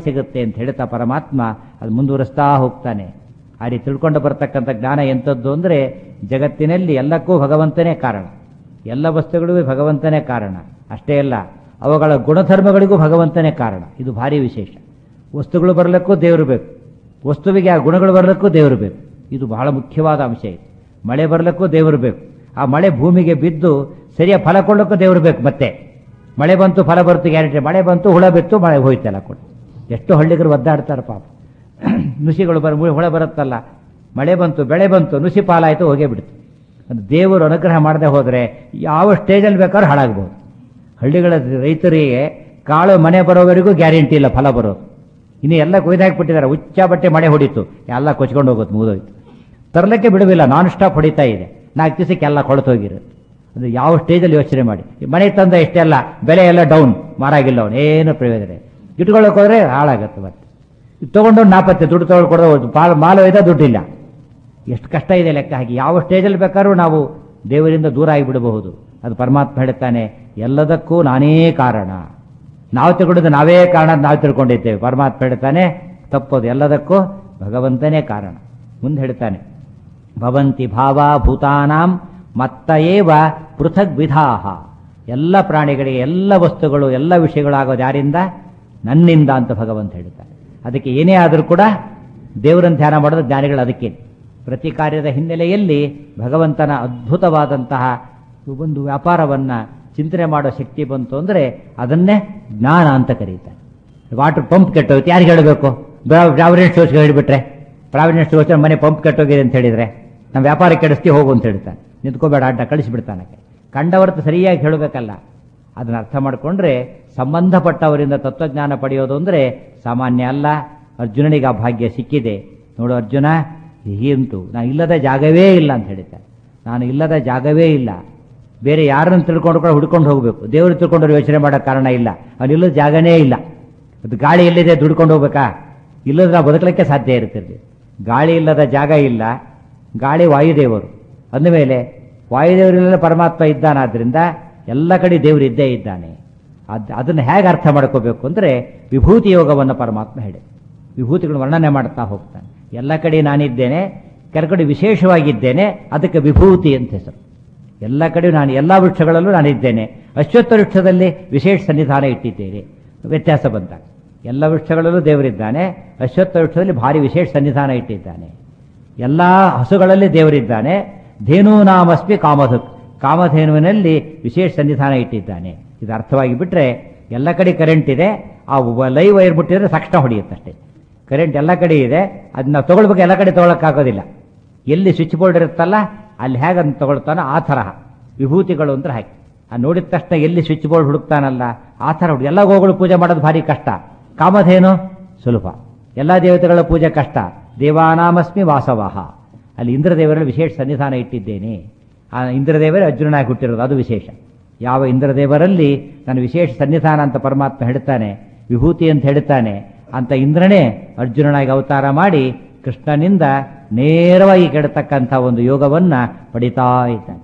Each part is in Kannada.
ಸಿಗುತ್ತೆ ಅಂತ ಹೇಳ್ತಾ ಪರಮಾತ್ಮ ಅದು ಮುಂದುವರಿಸ್ತಾ ಹೋಗ್ತಾನೆ ಆ ರೀತಿ ತಿಳ್ಕೊಂಡು ಬರ್ತಕ್ಕಂಥ ಜ್ಞಾನ ಎಂಥದ್ದು ಅಂದರೆ ಜಗತ್ತಿನಲ್ಲಿ ಎಲ್ಲಕ್ಕೂ ಭಗವಂತನೇ ಕಾರಣ ಎಲ್ಲ ವಸ್ತುಗಳಿಗೂ ಭಗವಂತನೇ ಕಾರಣ ಅಷ್ಟೇ ಅಲ್ಲ ಅವುಗಳ ಗುಣಧರ್ಮಗಳಿಗೂ ಭಗವಂತನೇ ಕಾರಣ ಇದು ಭಾರಿ ವಿಶೇಷ ವಸ್ತುಗಳು ಬರಲಿಕ್ಕೂ ದೇವರು ಬೇಕು ವಸ್ತುವಿಗೆ ಆ ಗುಣಗಳು ಬರಲಿಕ್ಕೂ ದೇವರು ಬೇಕು ಇದು ಬಹಳ ಮುಖ್ಯವಾದ ಅಂಶ ಇದು ಮಳೆ ಬರಲಿಕ್ಕೂ ದೇವರು ಬೇಕು ಆ ಮಳೆ ಭೂಮಿಗೆ ಬಿದ್ದು ಸರಿಯಾಗಿ ಫಲ ಕೊಡಲಿಕ್ಕೂ ದೇವರು ಬೇಕು ಮತ್ತೆ ಮಳೆ ಬಂತು ಫಲ ಬರುತ್ತೆ ಗ್ಯಾರಂಟಿ ಮಳೆ ಬಂತು ಹುಳ ಬಿತ್ತು ಮಳೆ ಹೋಯ್ತಲ್ಲ ಕೊಡು ಎಷ್ಟು ಹಳ್ಳಿಗರು ಒದ್ದಾಡ್ತಾರೆ ಪಾಪ ನುಸಿಗಳು ಬರ ಹುಳ ಬರುತ್ತಲ್ಲ ಮಳೆ ಬಂತು ಬೆಳೆ ಬಂತು ನುಸಿ ಪಾಲಾಯಿತು ಹೋಗೇ ಬಿಡ್ತು ಅದು ದೇವರು ಅನುಗ್ರಹ ಮಾಡದೆ ಹೋದರೆ ಯಾವ ಸ್ಟೇಜಲ್ಲಿ ಬೇಕಾದ್ರೂ ಹಾಳಾಗ್ಬೋದು ಹಳ್ಳಿಗಳ ರೈತರಿಗೆ ಕಾಳು ಮನೆ ಬರೋವರೆಗೂ ಗ್ಯಾರಂಟಿ ಇಲ್ಲ ಫಲ ಬರೋದು ಇನ್ನು ಎಲ್ಲ ಕೊಯ್ದಾಕ್ಬಿಟ್ಟಿದ್ದಾರೆ ಉಚ್ಚ ಬಟ್ಟೆ ಮಳೆ ಹೊಡಿತು ಎಲ್ಲ ಕೊಚ್ಕೊಂಡು ಹೋಗುತ್ತೆ ಮುಗಿದೋಯ್ತು ತರಲಿಕ್ಕೆ ಬಿಡುವಿಲ್ಲ ನಾನ್ ಸ್ಟಾಪ್ ಹೊಡಿತಾ ಇದೆ ನಾಲ್ಕು ದಿವಸಕ್ಕೆ ಎಲ್ಲ ಕೊಳತೋಗಿರುತ್ತೆ ಅದು ಯಾವ ಸ್ಟೇಜಲ್ಲಿ ಯೋಚನೆ ಮಾಡಿ ಈ ಮನೆ ತಂದ ಇಷ್ಟೆಲ್ಲ ಬೆಲೆ ಎಲ್ಲ ಡೌನ್ ಮಾರಾಗಿಲ್ಲ ಅವನು ಏನು ಪ್ರಯೋಜನ ಇಲ್ಲ. ಇಟ್ಕೊಳ್ಳೋಕೆ ಹೋದ್ರೆ ಹಾಳಾಗತ್ತೆ ಮತ್ತೆ ಇದು ತೊಗೊಂಡು ನಾಪತ್ತೆ ದುಡ್ಡು ತೊಗೊಂಡು ಕೊಡೋದು ಪಾಲ್ ಮಾಲು ಒಯ್ದ ದುಡ್ಡಿಲ್ಲ ಎಷ್ಟು ಕಷ್ಟ ಇದೆ ಲೆಕ್ಕ ಹಾಕಿ ಯಾವ ಸ್ಟೇಜಲ್ಲಿ ಬೇಕಾದ್ರೂ ನಾವು ದೇವರಿಂದ ದೂರ ಆಗಿಬಿಡಬಹುದು ಅದು ಪರಮಾತ್ಮ ಹೇಳ್ತಾನೆ ಎಲ್ಲದಕ್ಕೂ ನಾನೇ ಕಾರಣ ನಾವು ತಿಳ್ಕೊಂಡಿದ್ದು ನಾವೇ ಕಾರಣ ಅಂತ ನಾವು ತಿಳ್ಕೊಂಡಿದ್ದೇವೆ ಪರಮಾತ್ಮ ಹೇಳ್ತಾನೆ ತಪ್ಪೋದು ಎಲ್ಲದಕ್ಕೂ ಭಗವಂತನೇ ಕಾರಣ ಮುಂದೆ ಹೇಳ್ತಾನೆ ಭವಂತಿ ಭಾವ ಭೂತಾನಾಂ ಮತ್ತ ಏವ ಪೃಥಗ್ ವಿಧಾಹ ಎಲ್ಲ ಪ್ರಾಣಿಗಳಿಗೆ ಎಲ್ಲ ವಸ್ತುಗಳು ಎಲ್ಲ ವಿಷಯಗಳಾಗೋದು ಯಾರಿಂದ ನನ್ನಿಂದ ಅಂತ ಭಗವಂತ ಹೇಳ್ತಾನೆ ಅದಕ್ಕೆ ಏನೇ ಆದರೂ ಕೂಡ ದೇವರನ್ನು ಧ್ಯಾನ ಮಾಡೋದು ಜ್ಞಾನಿಗಳು ಅದಕ್ಕೆ ಪ್ರತಿ ಕಾರ್ಯದ ಹಿನ್ನೆಲೆಯಲ್ಲಿ ಭಗವಂತನ ಅದ್ಭುತವಾದಂತಹ ಒಂದು ವ್ಯಾಪಾರವನ್ನ ಚಿಂತನೆ ಮಾಡೋ ಶಕ್ತಿ ಬಂತು ಅಂದರೆ ಅದನ್ನೇ ಜ್ಞಾನ ಅಂತ ಕರೀತಾರೆ ವಾಟರ್ ಪಂಪ್ ಕೆಟ್ಟೋಯ್ತು ಯಾರಿಗೆ ಹೇಳಬೇಕು ಪ್ರಾವಿಡೆಂಟ್ ಸ್ಟೋರ್ಸ್ಗೆ ಹೇಳಿಬಿಟ್ರೆ ಪ್ರಾವಿಡೆಂಟ್ ಸ್ಟೋರ್ಸ್ ಮನೆ ಪಂಪ್ ಕೆಟ್ಟೋಗಿದೆ ಅಂತ ಹೇಳಿದ್ರೆ ನಮ್ಮ ವ್ಯಾಪಾರ ಕೆಡಿಸ್ತಿ ಹೋಗು ಅಂತ ಹೇಳ್ತಾನೆ ನಿಂತ್ಕೋಬೇಡ ಅಡ್ಡ ಕಳಿಸಿಬಿಡ್ತಾನೆ ಕಂಡವರ್ತು ಸರಿಯಾಗಿ ಹೇಳಬೇಕಲ್ಲ ಅದನ್ನ ಅರ್ಥ ಮಾಡಿಕೊಂಡ್ರೆ ಸಂಬಂಧಪಟ್ಟವರಿಂದ ತತ್ವಜ್ಞಾನ ಪಡೆಯೋದು ಅಂದರೆ ಸಾಮಾನ್ಯ ಅಲ್ಲ ಅರ್ಜುನನಿಗೆ ಆ ಭಾಗ್ಯ ಸಿಕ್ಕಿದೆ ನೋಡು ಅರ್ಜುನ ಹೀಗಂತೂ ನಾನು ಇಲ್ಲದ ಜಾಗವೇ ಇಲ್ಲ ಅಂತ ಹೇಳ್ತಾನೆ ನಾನು ಇಲ್ಲದ ಜಾಗವೇ ಇಲ್ಲ ಬೇರೆ ಯಾರನ್ನು ತಿಳ್ಕೊಂಡು ಕೂಡ ಹುಡ್ಕೊಂಡು ಹೋಗಬೇಕು ದೇವರು ತಿಳ್ಕೊಂಡ್ರೆ ಯೋಚನೆ ಮಾಡೋ ಕಾರಣ ಇಲ್ಲ ಅವನಿಲ್ಲದ ಜಾಗನೇ ಇಲ್ಲ ಅದು ಗಾಳಿ ಎಲ್ಲಿದೆ ದುಡ್ಕೊಂಡು ಹೋಗ್ಬೇಕಾ ಇಲ್ಲದ್ರೆ ನಾವು ಬದುಕಲಿಕ್ಕೆ ಸಾಧ್ಯ ಇರ್ತಿರ್ಲಿ ಗಾಳಿ ಇಲ್ಲದ ಜಾಗ ಇಲ್ಲ ಗಾಳಿ ವಾಯುದೇವರು ಅಂದಮೇಲೆ ವಾಯುದೇವರಲ್ಲೆಲ್ಲ ಪರಮಾತ್ಮ ಇದ್ದಾನಾದ್ರಿಂದ ಎಲ್ಲ ಕಡೆ ದೇವರು ಇದ್ದೇ ಇದ್ದಾನೆ ಅದ್ ಅದನ್ನು ಹೇಗೆ ಅರ್ಥ ಮಾಡ್ಕೋಬೇಕು ಅಂದರೆ ವಿಭೂತಿ ಯೋಗವನ್ನು ಪರಮಾತ್ಮ ಹೇಳಿ ವಿಭೂತಿಗಳನ್ನು ವರ್ಣನೆ ಮಾಡ್ತಾ ಹೋಗ್ತಾನೆ ಎಲ್ಲ ಕಡೆ ನಾನಿದ್ದೇನೆ ಕೆಲ ಕಡೆ ವಿಶೇಷವಾಗಿದ್ದೇನೆ ಅದಕ್ಕೆ ವಿಭೂತಿ ಅಂತ ಹೆಸರು ಎಲ್ಲ ಕಡೆ ನಾನು ಎಲ್ಲ ವೃಕ್ಷಗಳಲ್ಲೂ ನಾನಿದ್ದೇನೆ ಅಶ್ವತ್ಥ ವೃಕ್ಷದಲ್ಲಿ ವಿಶೇಷ ಸನ್ನಿಧಾನ ಇಟ್ಟಿದ್ದೇನೆ ವ್ಯತ್ಯಾಸ ಬಂದಾಗ ಎಲ್ಲ ವೃಕ್ಷಗಳಲ್ಲೂ ದೇವರಿದ್ದಾನೆ ಅಶ್ವತ್ಥ ವೃಕ್ಷದಲ್ಲಿ ಭಾರಿ ವಿಶೇಷ ಸನ್ನಿಧಾನ ಇಟ್ಟಿದ್ದಾನೆ ಎಲ್ಲ ಹಸುಗಳಲ್ಲಿ ದೇವರಿದ್ದಾನೆ ಧೇನೂನಾಮಸ್ಮಿ ಕಾಮಧುಕ್ ಕಾಮಧೇನುವಿನಲ್ಲಿ ವಿಶೇಷ ಸನ್ನಿಧಾನ ಇಟ್ಟಿದ್ದಾನೆ ಇದು ಅರ್ಥವಾಗಿ ಬಿಟ್ರೆ ಎಲ್ಲ ಕಡೆ ಕರೆಂಟ್ ಇದೆ ಆ ಲೈವ್ ವೈರ್ ಬಿಟ್ಟಿದ್ರೆ ತಕ್ಷಣ ಹೊಡೆಯುತ್ತಷ್ಟೇ ಕರೆಂಟ್ ಎಲ್ಲ ಕಡೆ ಇದೆ ಅದನ್ನ ನಾವು ತಗೊಳ್ಬೇಕು ಎಲ್ಲ ಕಡೆ ತಗೊಳಕ್ಕಾಗೋದಿಲ್ಲ ಎಲ್ಲಿ ಸ್ವಿಚ್ ಬೋರ್ಡ್ ಇರುತ್ತಲ್ಲ ಅಲ್ಲಿ ಹೇಗೆ ಅದನ್ನ ತಗೊಳ್ತಾನೋ ಆ ತರಹ ವಿಭೂತಿಗಳು ಅಂದ್ರೆ ಹಾಗೆ ಆ ನೋಡಿದ ತಕ್ಷಣ ಎಲ್ಲಿ ಸ್ವಿಚ್ ಬೋರ್ಡ್ ಹುಡುಕ್ತಾನಲ್ಲ ಆ ಥರ ಹುಡುಗ ಎಲ್ಲ ಗೋಗಳು ಪೂಜೆ ಮಾಡೋದು ಭಾರಿ ಕಷ್ಟ ಕಾಮಧೇನು ಸುಲಭ ಎಲ್ಲ ದೇವತೆಗಳ ಪೂಜೆ ಕಷ್ಟ ದೇವಾನಾಮಸ್ಮಿ ವಾಸವಹ ಅಲ್ಲಿ ಇಂದ್ರದೇವರಲ್ಲಿ ವಿಶೇಷ ಸನ್ನಿಧಾನ ಇಟ್ಟಿದ್ದೇನೆ ಆ ಇಂದ್ರದೇವರೇ ಅರ್ಜುನನಾಗಿ ಹುಟ್ಟಿರೋದು ಅದು ವಿಶೇಷ ಯಾವ ಇಂದ್ರದೇವರಲ್ಲಿ ನಾನು ವಿಶೇಷ ಸನ್ನಿಧಾನ ಅಂತ ಪರಮಾತ್ಮ ಹೇಳ್ತಾನೆ ವಿಭೂತಿ ಅಂತ ಹೇಳ್ತಾನೆ ಅಂತ ಇಂದ್ರನೇ ಅರ್ಜುನನಾಗಿ ಅವತಾರ ಮಾಡಿ ಕೃಷ್ಣನಿಂದ ನೇರವಾಗಿ ಕೆಡತಕ್ಕಂಥ ಒಂದು ಯೋಗವನ್ನ ಪಡಿತಾ ಇದ್ದಾನೆ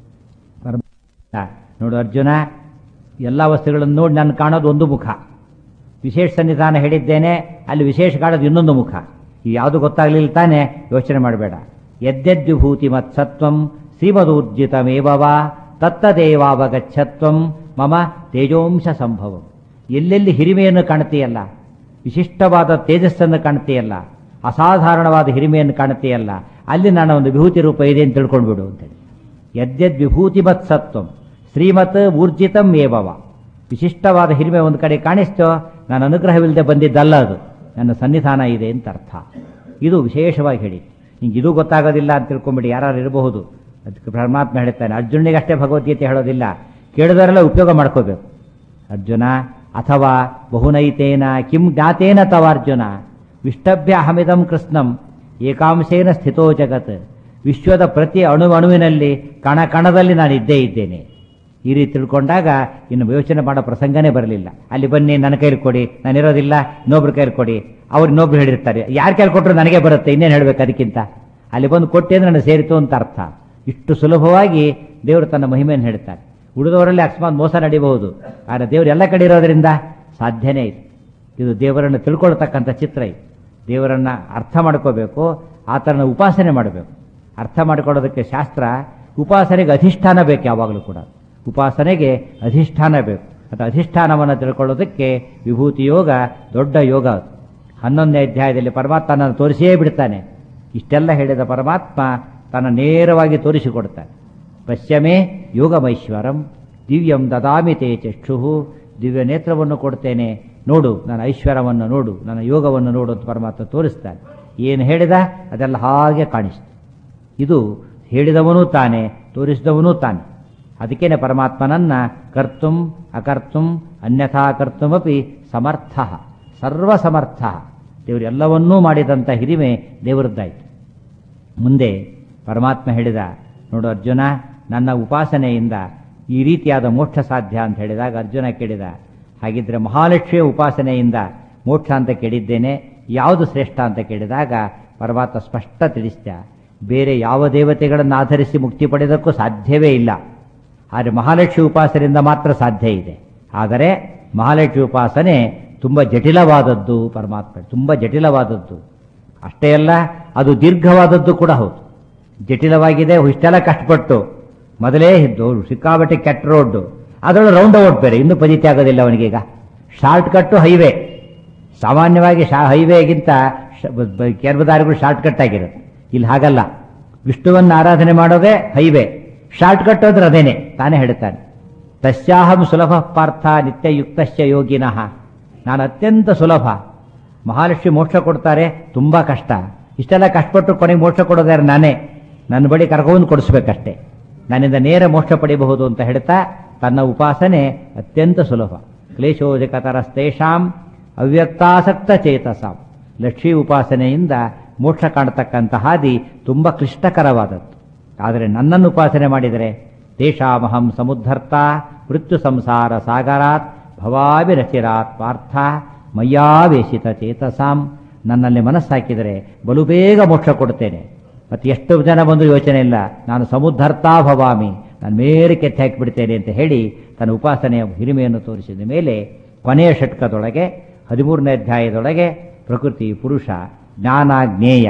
ಪರಮಾತ್ಮ, ನೋಡು ಅರ್ಜುನ ಎಲ್ಲ ವಸ್ತುಗಳನ್ನು ನೋಡಿ ನಾನು ಕಾಣೋದು ಒಂದು ಮುಖ ವಿಶೇಷ ಸನ್ನಿಧಾನ ಹೇಳಿದ್ದೇನೆ ಅಲ್ಲಿ ವಿಶೇಷ ಕಾಣೋದು ಇನ್ನೊಂದು ಮುಖ ಈ ಯಾವುದು ಗೊತ್ತಾಗ್ಲಿಲ್ಲ ತಾನೆ ಯೋಚನೆ ಮಾಡಬೇಡ ಯದ್ಯದ್ವಿಭೂತಿ ಮತ್ಸತ್ವಂ ಶ್ರೀಮದೂರ್ಜಿತಮೇವ ತತ್ತದೇವಾವಗಚ್ಚತ್ವಂ ಮಮ ತೇಜೋಂಶ ಸಂಭವಂ ಎಲ್ಲೆಲ್ಲಿ ಹಿರಿಮೆಯನ್ನು ಕಾಣ್ತೀಯಲ್ಲ ವಿಶಿಷ್ಟವಾದ ತೇಜಸ್ಸನ್ನು ಕಾಣ್ತೀಯಲ್ಲ ಅಸಾಧಾರಣವಾದ ಹಿರಿಮೆಯನ್ನು ಕಾಣ್ತೀಯಲ್ಲ ಅಲ್ಲಿ ನನ್ನ ಒಂದು ವಿಭೂತಿ ರೂಪ ಇದೆ ಅಂತ ತಿಳ್ಕೊಂಡ್ಬಿಡು ಅಂತೇಳಿ ಯದ್ಯದ್ ವಿಭೂತಿ ಮತ್ಸತ್ವಂ ಶ್ರೀಮತ್ ಊರ್ಜಿತಂ ಏವವ ವಿಶಿಷ್ಟವಾದ ಹಿರಿಮೆ ಒಂದು ಕಡೆ ಕಾಣಿಸ್ತೋ ನಾನು ಅನುಗ್ರಹವಿಲ್ಲದೆ ಬಂದಿದ್ದಲ್ಲ ಅದು ನನ್ನ ಸನ್ನಿಧಾನ ಇದೆ ಅಂತ ಅರ್ಥ ಇದು ವಿಶೇಷವಾಗಿ ಹೇಳಿ ನಿಂಗೆ ಇದು ಗೊತ್ತಾಗೋದಿಲ್ಲ ಅಂತ ತಿಳ್ಕೊಂಬಿಡಿ ಯಾರು ಇರಬಹುದು ಅದಕ್ಕೆ ಪರಮಾತ್ಮ ಹೇಳ್ತಾನೆ ಅರ್ಜುನಿಗಷ್ಟೇ ಭಗವದ್ಗೀತೆ ಹೇಳೋದಿಲ್ಲ ಕೇಳಿದವರೆಲ್ಲ ಉಪಯೋಗ ಮಾಡ್ಕೋಬೇಕು ಅರ್ಜುನ ಅಥವಾ ಬಹುನೈತೇನ ಕಿಂ ಜ್ಞಾತೇನ ತವ ಅರ್ಜುನ ವಿಷ್ಟಭ್ಯ ಅಹಮಿದಂ ಕೃಷ್ಣಂ ಏಕಾಂಶೇನ ಸ್ಥಿತೋ ಜಗತ್ ವಿಶ್ವದ ಪ್ರತಿ ಅಣು ಅಣುವಿನಲ್ಲಿ ಕಣ ಕಣದಲ್ಲಿ ನಾನು ಇದ್ದೇ ಇದ್ದೇನೆ ಈ ರೀತಿ ತಿಳ್ಕೊಂಡಾಗ ಇನ್ನು ಯೋಚನೆ ಮಾಡೋ ಪ್ರಸಂಗನೇ ಬರಲಿಲ್ಲ ಅಲ್ಲಿ ಬನ್ನಿ ನನ್ನ ಕೈಲಿ ಕೊಡಿ ನಾನು ಇರೋದಿಲ್ಲ ಇನ್ನೊಬ್ರ ಕೈಲಿ ಕೊಡಿ ಅವ್ರು ಇನ್ನೊಬ್ರು ಹೇಳಿರ್ತಾರೆ ಯಾರ ಕೈಲಿ ಕೊಟ್ಟರು ನನಗೆ ಬರುತ್ತೆ ಇನ್ನೇನು ಹೇಳ್ಬೇಕು ಅದಕ್ಕಿಂತ ಅಲ್ಲಿ ಬಂದು ಕೊಟ್ಟೆ ಅಂದ್ರೆ ನನಗೆ ಸೇರಿತು ಅಂತ ಅರ್ಥ ಇಷ್ಟು ಸುಲಭವಾಗಿ ದೇವರು ತನ್ನ ಮಹಿಮೆಯನ್ನು ಹೇಳ್ತಾರೆ ಉಳಿದವರಲ್ಲಿ ಅಕಸ್ಮಾತ್ ಮೋಸ ನಡೀಬಹುದು ಆದರೆ ದೇವರು ಎಲ್ಲ ಕಡೆ ಇರೋದ್ರಿಂದ ಸಾಧ್ಯನೇ ಇದೆ ಇದು ದೇವರನ್ನು ತಿಳ್ಕೊಳ್ತಕ್ಕಂಥ ಚಿತ್ರ ಇದು ದೇವರನ್ನ ಅರ್ಥ ಮಾಡ್ಕೋಬೇಕು ಆತನ ಉಪಾಸನೆ ಮಾಡಬೇಕು ಅರ್ಥ ಮಾಡ್ಕೊಳ್ಳೋದಕ್ಕೆ ಶಾಸ್ತ್ರ ಉಪಾಸನೆಗೆ ಅಧಿಷ್ಠಾನ ಬೇಕು ಯಾವಾಗಲೂ ಕೂಡ ಉಪಾಸನೆಗೆ ಅಧಿಷ್ಠಾನ ಬೇಕು ಅದು ಅಧಿಷ್ಠಾನವನ್ನು ತಿಳ್ಕೊಳ್ಳೋದಕ್ಕೆ ವಿಭೂತಿ ಯೋಗ ದೊಡ್ಡ ಯೋಗ ಅದು ಹನ್ನೊಂದನೇ ಅಧ್ಯಾಯದಲ್ಲಿ ಪರಮಾತ್ಮನನ್ನು ತೋರಿಸಿಯೇ ಬಿಡ್ತಾನೆ ಇಷ್ಟೆಲ್ಲ ಹೇಳಿದ ಪರಮಾತ್ಮ ತನ್ನ ನೇರವಾಗಿ ತೋರಿಸಿಕೊಡ್ತಾನೆ ಪಶ್ಯಮೇ ಯೋಗಮೈಶ್ವರಂ ದಿವ್ಯಂ ದದಾಮಿ ತೇ ಚಕ್ಷು ದಿವ್ಯ ನೇತ್ರವನ್ನು ಕೊಡ್ತೇನೆ ನೋಡು ನನ್ನ ಐಶ್ವರ್ಯವನ್ನು ನೋಡು ನನ್ನ ಯೋಗವನ್ನು ನೋಡು ಅಂತ ಪರಮಾತ್ಮ ತೋರಿಸ್ತಾನೆ ಏನು ಹೇಳಿದ ಅದೆಲ್ಲ ಹಾಗೆ ಕಾಣಿಸ್ತು ಇದು ಹೇಳಿದವನೂ ತಾನೆ ತೋರಿಸಿದವನೂ ತಾನೆ ಅದಕ್ಕೇನೆ ಪರಮಾತ್ಮನನ್ನ ಕರ್ತುಂ ಅಕರ್ತುಂ ಅನ್ಯಥಾ ಕರ್ತುಮಪಿ ಸಮರ್ಥ ಸರ್ವಸಮರ್ಥ ದೇವರು ಎಲ್ಲವನ್ನೂ ಮಾಡಿದಂಥ ಹಿರಿಮೆ ದೇವರದ್ದಾಯಿತು ಮುಂದೆ ಪರಮಾತ್ಮ ಹೇಳಿದ ನೋಡು ಅರ್ಜುನ ನನ್ನ ಉಪಾಸನೆಯಿಂದ ಈ ರೀತಿಯಾದ ಮೋಕ್ಷ ಸಾಧ್ಯ ಅಂತ ಹೇಳಿದಾಗ ಅರ್ಜುನ ಕೇಳಿದ ಹಾಗಿದ್ರೆ ಮಹಾಲಕ್ಷ್ಮಿಯ ಉಪಾಸನೆಯಿಂದ ಮೋಕ್ಷ ಅಂತ ಕೇಳಿದ್ದೇನೆ ಯಾವುದು ಶ್ರೇಷ್ಠ ಅಂತ ಕೇಳಿದಾಗ ಪರಮಾತ್ಮ ಸ್ಪಷ್ಟ ತಿಳಿಸ್ತ ಬೇರೆ ಯಾವ ದೇವತೆಗಳನ್ನು ಆಧರಿಸಿ ಮುಕ್ತಿ ಪಡೆಯೋದಕ್ಕೂ ಸಾಧ್ಯವೇ ಇಲ್ಲ ಆದರೆ ಮಹಾಲಕ್ಷ್ಮಿ ಉಪಾಸನೆಯಿಂದ ಮಾತ್ರ ಸಾಧ್ಯ ಇದೆ ಆದರೆ ಮಹಾಲಕ್ಷ್ಮಿ ಉಪಾಸನೆ ತುಂಬ ಜಟಿಲವಾದದ್ದು ಪರಮಾತ್ಮ ತುಂಬ ಜಟಿಲವಾದದ್ದು ಅಷ್ಟೇ ಅಲ್ಲ ಅದು ದೀರ್ಘವಾದದ್ದು ಕೂಡ ಹೌದು ಜಟಿಲವಾಗಿದೆ ಇಷ್ಟೆಲ್ಲ ಕಷ್ಟಪಟ್ಟು ಮೊದಲೇ ಇದ್ದು ಸಿಕ್ಕಾಬಟ್ಟೆ ಕೆಟ್ಟ ರೋಡ್ ಅದರೊಳಗೆ ರೌಂಡ್ ಔಟ್ ಬೇರೆ ಇನ್ನೂ ಪಜಿತಿ ಆಗೋದಿಲ್ಲ ಅವನಿಗೀಗ ಶಾರ್ಟ್ ಕಟ್ಟು ಹೈವೇ ಸಾಮಾನ್ಯವಾಗಿ ಶಾ ಹೈವೇಗಿಂತ ಕೆಲವು ದಾರಿಗಳು ಶಾರ್ಟ್ ಕಟ್ ಆಗಿರುತ್ತೆ ಇಲ್ಲಿ ಹಾಗಲ್ಲ ವಿಷ್ಣುವನ್ನು ಆರಾಧನೆ ಮಾಡೋದೇ ಹೈವೇ ಶಾರ್ಟ್ ಕಟ್ ಅಂದ್ರೆ ಅದೇನೆ ತಾನೇ ಹೇಳ್ತಾನೆ ತಸ್ಯಾಹಂ ಸುಲಭ ಪಾರ್ಥ ನಿತ್ಯಯುಕ್ತಶ್ಚ ಯೋಗಿನಃ ನಾನು ಅತ್ಯಂತ ಸುಲಭ ಮಹಾಲಕ್ಷ್ಮಿ ಮೋಕ್ಷ ಕೊಡ್ತಾರೆ ತುಂಬಾ ಕಷ್ಟ ಇಷ್ಟೆಲ್ಲ ಕಷ್ಟಪಟ್ಟು ಕೊನೆಗೆ ಮೋಕ್ಷ ಕೊಡೋದಾರೆ ನಾನೇ ನನ್ನ ಬಳಿ ಕರ್ಕೊಂಡು ಕೊಡಿಸ್ಬೇಕಷ್ಟೇ ನನ್ನಿಂದ ನೇರ ಮೋಕ್ಷ ಪಡೆಯಬಹುದು ಅಂತ ಹೇಳ್ತಾ ತನ್ನ ಉಪಾಸನೆ ಅತ್ಯಂತ ಸುಲಭ ಕ್ಲೇಶೋಜಕತರಸ್ತೇಷಾಂ ಅವ್ಯಕ್ತಾಸಕ್ತ ಚೇತಸಾಂ ಲಕ್ಷ್ಮೀ ಉಪಾಸನೆಯಿಂದ ಮೋಕ್ಷ ಕಾಣತಕ್ಕಂಥ ಹಾದಿ ತುಂಬ ಕ್ಲಿಷ್ಟಕರವಾದದ್ದು ಆದರೆ ನನ್ನನ್ನು ಉಪಾಸನೆ ಮಾಡಿದರೆ ತೇಷಾಮಹಂ ಸಮುದ್ಧರ್ತ ಮೃತ್ಯು ಸಂಸಾರ ಸಾಗರಾತ್ ಭವಾಭಿರಚಿರಾತ್ ಪಾರ್ಥ ಮಯ್ಯಾವೇಶಿತ ಚೇತಸಾಂ ನನ್ನಲ್ಲಿ ಮನಸ್ಸಾಕಿದರೆ ಬಲು ಬೇಗ ಮೋಕ್ಷ ಕೊಡ್ತೇನೆ ಮತ್ತೆ ಎಷ್ಟು ಜನ ಬಂದು ಯೋಚನೆ ಇಲ್ಲ ನಾನು ಸಮುದ್ಧರ್ತಾ ಭವಾಮಿ ನಾನು ಮೇಲೆ ಕೆತ್ತಿ ಹಾಕಿಬಿಡ್ತೇನೆ ಅಂತ ಹೇಳಿ ತನ್ನ ಉಪಾಸನೆಯ ಹಿರಿಮೆಯನ್ನು ತೋರಿಸಿದ ಮೇಲೆ ಕೊನೆಯ ಷಟ್ಕದೊಳಗೆ ಹದಿಮೂರನೇ ಅಧ್ಯಾಯದೊಳಗೆ ಪ್ರಕೃತಿ ಪುರುಷ ಜ್ಞಾನ ಜ್ಞೇಯ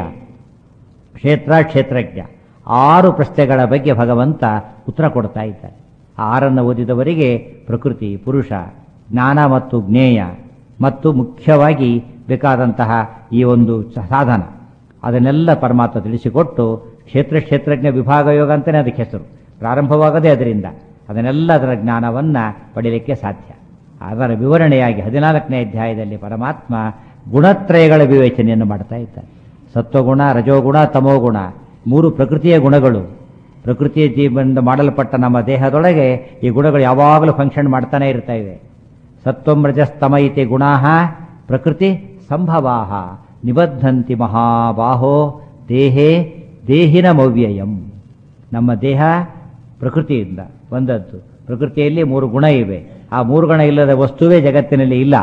ಕ್ಷೇತ್ರ ಕ್ಷೇತ್ರಜ್ಞ ಆರು ಪ್ರಶ್ನೆಗಳ ಬಗ್ಗೆ ಭಗವಂತ ಉತ್ತರ ಕೊಡ್ತಾ ಇದ್ದಾರೆ ಆ ಆರನ್ನು ಓದಿದವರಿಗೆ ಪ್ರಕೃತಿ ಪುರುಷ ಜ್ಞಾನ ಮತ್ತು ಜ್ಞೇಯ ಮತ್ತು ಮುಖ್ಯವಾಗಿ ಬೇಕಾದಂತಹ ಈ ಒಂದು ಸಾಧನ ಅದನ್ನೆಲ್ಲ ಪರಮಾತ್ಮ ತಿಳಿಸಿಕೊಟ್ಟು ಕ್ಷೇತ್ರ ಕ್ಷೇತ್ರಜ್ಞ ವಿಭಾಗ ಯೋಗ ಅಂತಲೇ ಅದಕ್ಕೆ ಹೆಸರು ಪ್ರಾರಂಭವಾಗದೇ ಅದರಿಂದ ಅದನ್ನೆಲ್ಲ ಅದರ ಜ್ಞಾನವನ್ನು ಪಡೆಯಲಿಕ್ಕೆ ಸಾಧ್ಯ ಅದರ ವಿವರಣೆಯಾಗಿ ಹದಿನಾಲ್ಕನೇ ಅಧ್ಯಾಯದಲ್ಲಿ ಪರಮಾತ್ಮ ಗುಣತ್ರಯಗಳ ವಿವೇಚನೆಯನ್ನು ಮಾಡ್ತಾ ಇದ್ದಾರೆ ಸತ್ವಗುಣ ರಜೋಗುಣ ತಮೋಗುಣ ಮೂರು ಪ್ರಕೃತಿಯ ಗುಣಗಳು ಪ್ರಕೃತಿಯ ಜೀವನದಿಂದ ಮಾಡಲ್ಪಟ್ಟ ನಮ್ಮ ದೇಹದೊಳಗೆ ಈ ಗುಣಗಳು ಯಾವಾಗಲೂ ಫಂಕ್ಷನ್ ಮಾಡ್ತಾನೆ ಇರ್ತಾ ಇವೆ ಸತ್ವಂ ರಜಸ್ತಮ ಇತಿ ಗುಣಾ ಪ್ರಕೃತಿ ಸಂಭವಾಹ ನಿಬದ್ಧಂತಿ ಮಹಾಬಾಹೋ ದೇಹೇ ದೇಹಿನ ಮೌವ್ಯಯಂ ನಮ್ಮ ದೇಹ ಪ್ರಕೃತಿಯಿಂದ ಬಂದದ್ದು ಪ್ರಕೃತಿಯಲ್ಲಿ ಮೂರು ಗುಣ ಇವೆ ಆ ಮೂರು ಗುಣ ಇಲ್ಲದ ವಸ್ತುವೇ ಜಗತ್ತಿನಲ್ಲಿ ಇಲ್ಲ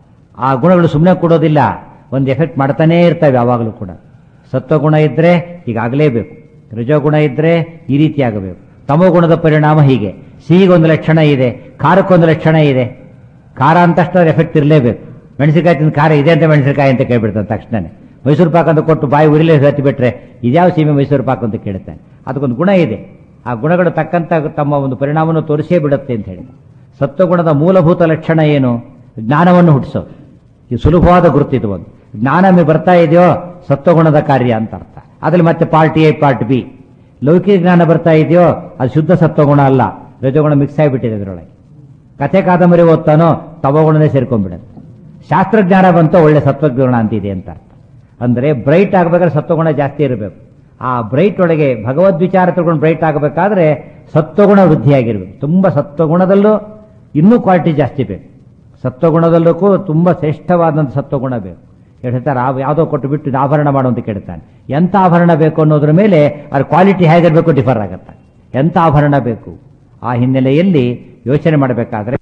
ಆ ಗುಣಗಳು ಸುಮ್ಮನೆ ಕೊಡೋದಿಲ್ಲ ಒಂದು ಎಫೆಕ್ಟ್ ಮಾಡ್ತಾನೇ ಇರ್ತವೆ ಯಾವಾಗಲೂ ಕೂಡ ಸತ್ವಗುಣ ಇದ್ದರೆ ಹೀಗಾಗಲೇಬೇಕು ರಜೋಗುಣ ಇದ್ದರೆ ಈ ರೀತಿ ಆಗಬೇಕು ತಮೋಗುಣದ ಪರಿಣಾಮ ಹೀಗೆ ಸಿಹಿಗೊಂದು ಲಕ್ಷಣ ಇದೆ ಖಾರಕ್ಕೊಂದು ಲಕ್ಷಣ ಇದೆ ಖಾರ ಅಂತಷ್ಟು ಎಫೆಕ್ಟ್ ಇರಲೇಬೇಕು ಮೆಣಸಿನಕಾಯಿ ತಿಂದು ಖಾರ ಇದೆ ಅಂತ ಮೆಣಸಿನಕಾಯಿ ಅಂತ ಕೇಳ್ಬಿಡ್ತಾನೆ ತಕ್ಷಣನೇ ಮೈಸೂರು ಪಾಕ್ ಅಂತ ಕೊಟ್ಟು ಬಾಯಿ ಉರಿಲೇ ಹತ್ತಿ ಬಿಟ್ರೆ ಇದ್ಯಾವ ಸೀಮೆ ಮೈಸೂರು ಪಾಕ್ ಅಂತ ಕೇಳ್ತಾನೆ ಅದಕ್ಕೊಂದು ಗುಣ ಇದೆ ಆ ಗುಣಗಳು ತಕ್ಕಂತ ತಮ್ಮ ಒಂದು ಪರಿಣಾಮವನ್ನು ತೋರಿಸೇ ಬಿಡುತ್ತೆ ಅಂತ ಹೇಳಿ ಸತ್ವಗುಣದ ಮೂಲಭೂತ ಲಕ್ಷಣ ಏನು ಜ್ಞಾನವನ್ನು ಹುಟ್ಟಿಸೋದು ಈ ಸುಲಭವಾದ ಗುರುತಿದು ಒಂದು ಜ್ಞಾನ ನಮಗೆ ಬರ್ತಾ ಇದೆಯೋ ಸತ್ವಗುಣದ ಕಾರ್ಯ ಅಂತ ಅರ್ಥ ಅದ್ರಲ್ಲಿ ಮತ್ತೆ ಪಾರ್ಟ್ ಎ ಪಾರ್ಟ್ ಬಿ ಲೌಕಿಕ ಜ್ಞಾನ ಬರ್ತಾ ಇದೆಯೋ ಅದು ಶುದ್ಧ ಸತ್ವಗುಣ ಅಲ್ಲ ರಜೋಗುಣ ಮಿಕ್ಸ್ ಆಗಿಬಿಟ್ಟಿದೆ ಅದರೊಳಗೆ ಕಥೆ ಕಾದಂಬರಿ ಓದ್ತಾನೋ ತವಗುಣನೇ ಸೇರ್ಕೊಂಡ್ಬಿಡುತ್ತೆ ಶಾಸ್ತ್ರಜ್ಞಾನ ಬಂತೋ ಒಳ್ಳೆ ಸತ್ವಗುಣ ಅಂತಿದೆ ಅಂತ ಅರ್ಥ ಅಂದರೆ ಬ್ರೈಟ್ ಆಗಬೇಕಾದ್ರೆ ಸತ್ವಗುಣ ಜಾಸ್ತಿ ಇರಬೇಕು ಆ ಬ್ರೈಟ್ ಒಳಗೆ ಭಗವದ್ ವಿಚಾರ ತಗೊಂಡು ಬ್ರೈಟ್ ಆಗಬೇಕಾದ್ರೆ ಸತ್ವಗುಣ ವೃದ್ಧಿಯಾಗಿರ್ಬೇಕು ತುಂಬ ಸತ್ವಗುಣದಲ್ಲೂ ಇನ್ನೂ ಕ್ವಾಲಿಟಿ ಜಾಸ್ತಿ ಬೇಕು ಸತ್ವಗುಣದಲ್ಲೂ ತುಂಬ ಶ್ರೇಷ್ಠವಾದಂಥ ಸತ್ವಗುಣ ಬೇಕು ಹೇಳ್ತಾರೆ ಆ ಯಾವುದೋ ಕೊಟ್ಟು ಬಿಟ್ಟು ಇದು ಆಭರಣ ಮಾಡು ಅಂತ ಕೇಳ್ತಾನೆ ಎಂಥ ಆಭರಣ ಬೇಕು ಅನ್ನೋದ್ರ ಮೇಲೆ ಅದ್ರ ಕ್ವಾಲಿಟಿ ಹೇಗಿರಬೇಕು ಡಿಫರ್ ಆಗುತ್ತೆ ಎಂಥ ಆಭರಣ ಬೇಕು ಆ ಹಿನ್ನೆಲೆಯಲ್ಲಿ ಯೋಚನೆ ಮಾಡಬೇಕಾದ್ರೆ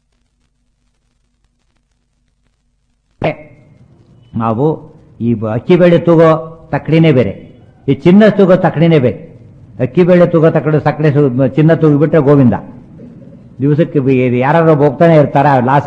ನಾವು ಈ ಬ- ಅಕ್ಕಿ ಬೇಳೆ ತೂಗೋ ತಕ್ಕಡಿನೇ ಬೇರೆ ಈ ಚಿನ್ನ ತೂಗೋ ತಕ್ಕಡಿನೇ ಬೇರೆ ಅಕ್ಕಿ ಬೇಳೆ ತೂಗೋ ತಕ್ಕಡಿ ಸಕ್ಕಡೆ ಸು- ಚಿನ್ನ ತೂಗಿಬಿಟ್ರೆ ಗೋವಿಂದ ದಿವಸಕ್ಕೆ ಯಾರು ಹೋಗ್ತಾನೆ ಇರ್ತಾರೆ ಲಾಸ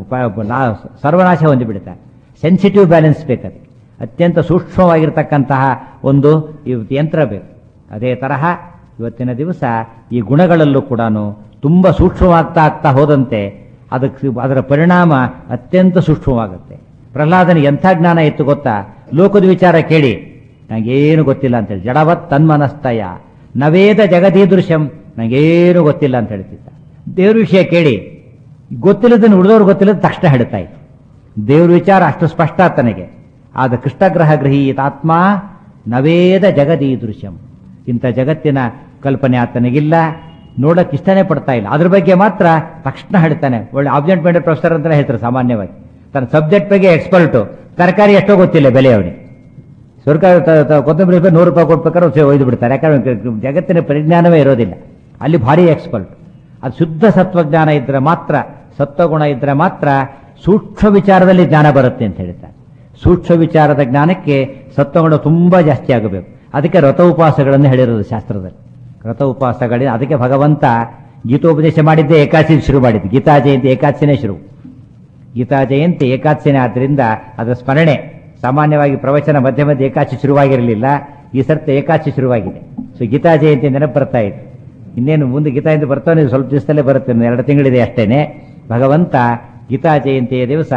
ಸರ್ವನಾಶ ಹೊಂದಿಬಿಡ್ತಾರೆ ಸೆನ್ಸಿಟಿವ್ ಬ್ಯಾಲೆನ್ಸ್ ಬೇಕದು ಅತ್ಯಂತ ಸೂಕ್ಷ್ಮವಾಗಿರ್ತಕ್ಕಂತಹ ಒಂದು ಇವ್- ಯಂತ್ರ ಬೇಕು ಅದೇ ತರಹ ಇವತ್ತಿನ ದಿವಸ ಈ ಗುಣಗಳಲ್ಲೂ ಕೂಡ ತುಂಬ ಸೂಕ್ಷ್ಮವಾಗ್ತಾ ಆಗ್ತಾ ಹೋದಂತೆ ಅದಕ್ಕೆ ಅದರ ಪರಿಣಾಮ ಅತ್ಯಂತ ಸೂಕ್ಷ್ಮವಾಗುತ್ತೆ ಪ್ರಹ್ಲಾದನಿಗೆ ಎಂಥ ಜ್ಞಾನ ಇತ್ತು ಗೊತ್ತಾ ಲೋಕದ ವಿಚಾರ ಕೇಳಿ ನನಗೇನು ಗೊತ್ತಿಲ್ಲ ಅಂತೇಳಿ ಜಡವತ್ ತನ್ಮನಸ್ತಯ ನವೇದ ಜಗದೀದೃಶ್ಯಂ ನನಗೇನು ಗೊತ್ತಿಲ್ಲ ಅಂತ ಹೇಳ್ತಿದ್ದ ದೇವ್ರ ವಿಷಯ ಕೇಳಿ ಗೊತ್ತಿಲ್ಲದನ್ನು ಉಳಿದವ್ರು ಗೊತ್ತಿಲ್ಲದ ತಕ್ಷಣ ಹೇಳ್ತಾ ಇತ್ತು ದೇವ್ರ ವಿಚಾರ ಅಷ್ಟು ಸ್ಪಷ್ಟ ತನಗೆ ಆದ ಕೃಷ್ಣಗ್ರಹ ಗೃಹೀತಾತ್ಮ ನವೇದ ಜಗದೀದೃಶ್ಯಂ ಇಂಥ ಜಗತ್ತಿನ ಕಲ್ಪನೆ ಆತನಿಗಿಲ್ಲ ನೋಡಕ್ಕೆ ಇಷ್ಟನೇ ಪಡ್ತಾ ಇಲ್ಲ ಅದ್ರ ಬಗ್ಗೆ ಮಾತ್ರ ತಕ್ಷಣ ಹೇಳ್ತಾನೆ ಒಳ್ಳೆ ಆಬ್ಜೆಂಟ್ ಮೇಡಲ್ ಪ್ರೊಫೆಸರ್ ಅಂತ ಹೇಳ್ತಾರೆ ಸಾಮಾನ್ಯವಾಗಿ ತನ್ನ ಸಬ್ಜೆಕ್ಟ್ ಬಗ್ಗೆ ಎಕ್ಸ್ಪರ್ಟು ತರಕಾರಿ ಎಷ್ಟೋ ಗೊತ್ತಿಲ್ಲ ಬೆಲೆ ಅವನಿಗೆ ಸರ್ಕಾರ ತ- ತ- ಕೊತ್ತಂಬರಿ ರೂಪಾಯಿ ನೂರು ರೂಪಾಯಿ ಕೊಡ್ಬೇಕಾದ್ರೆ ಅವ್ರು ಒಯ್ದು ಬಿಡ್ತಾರೆ ಯಾಕಂದ್ರೆ ಜಗತ್ತಿನ ಪರಿಜ್ಞಾನವೇ ಇರೋದಿಲ್ಲ ಅಲ್ಲಿ ಭಾರಿ ಎಕ್ಸ್ಪರ್ಟ್ ಅದು ಶುದ್ಧ ಸತ್ವಜ್ಞಾನ ಇದ್ರೆ ಮಾತ್ರ ಸತ್ವಗುಣ ಇದ್ರೆ ಮಾತ್ರ ಸೂಕ್ಷ್ಮ ವಿಚಾರದಲ್ಲಿ ಜ್ಞಾನ ಬರುತ್ತೆ ಅಂತ ಹೇಳ್ತಾರೆ ಸೂಕ್ಷ್ಮ ವಿಚಾರದ ಜ್ಞಾನಕ್ಕೆ ಸತ್ವಗುಣ ತುಂಬಾ ಜಾಸ್ತಿ ಆಗಬೇಕು ಅದಕ್ಕೆ ರಥ ಉಪವಾಸಗಳನ್ನು ಹೇಳಿರೋದು ಶಾಸ್ತ್ರದಲ್ಲಿ ರಥ ಉಪವಾಸಗಳಿಗೆ ಅದಕ್ಕೆ ಭಗವಂತ ಗೀತೋಪದೇಶ ಮಾಡಿದ್ದೇ ಏಕಾದಶಿ ಶುರು ಮಾಡಿದ್ದು ಗೀತಾ ಜಯಂತಿ ಏಕಾದಶಿನೇ ಶುರು ಗೀತಾ ಜಯಂತಿ ಏಕಾದಶಿನೇ ಆದ್ದರಿಂದ ಅದರ ಸ್ಮರಣೆ ಸಾಮಾನ್ಯವಾಗಿ ಪ್ರವಚನ ಮಧ್ಯ ಮಧ್ಯೆ ಏಕಾದಶಿ ಶುರುವಾಗಿರಲಿಲ್ಲ ಈ ಸರ್ತಿ ಏಕಾದಶಿ ಶುರುವಾಗಿದೆ ಸೊ ಗೀತಾ ಜಯಂತಿ ನೆನಪು ಬರ್ತಾ ಇದೆ ಇನ್ನೇನು ಮುಂದೆ ಗೀತಾ ಜಯಂತಿ ಬರ್ತಾನೆ ಸ್ವಲ್ಪ ದಿವಸದಲ್ಲೇ ಬರುತ್ತೆ ಇನ್ನು ಎರಡು ತಿಂಗಳಿದೆ ಅಷ್ಟೇನೆ ಭಗವಂತ ಗೀತಾ ಜಯಂತಿಯ ದಿವಸ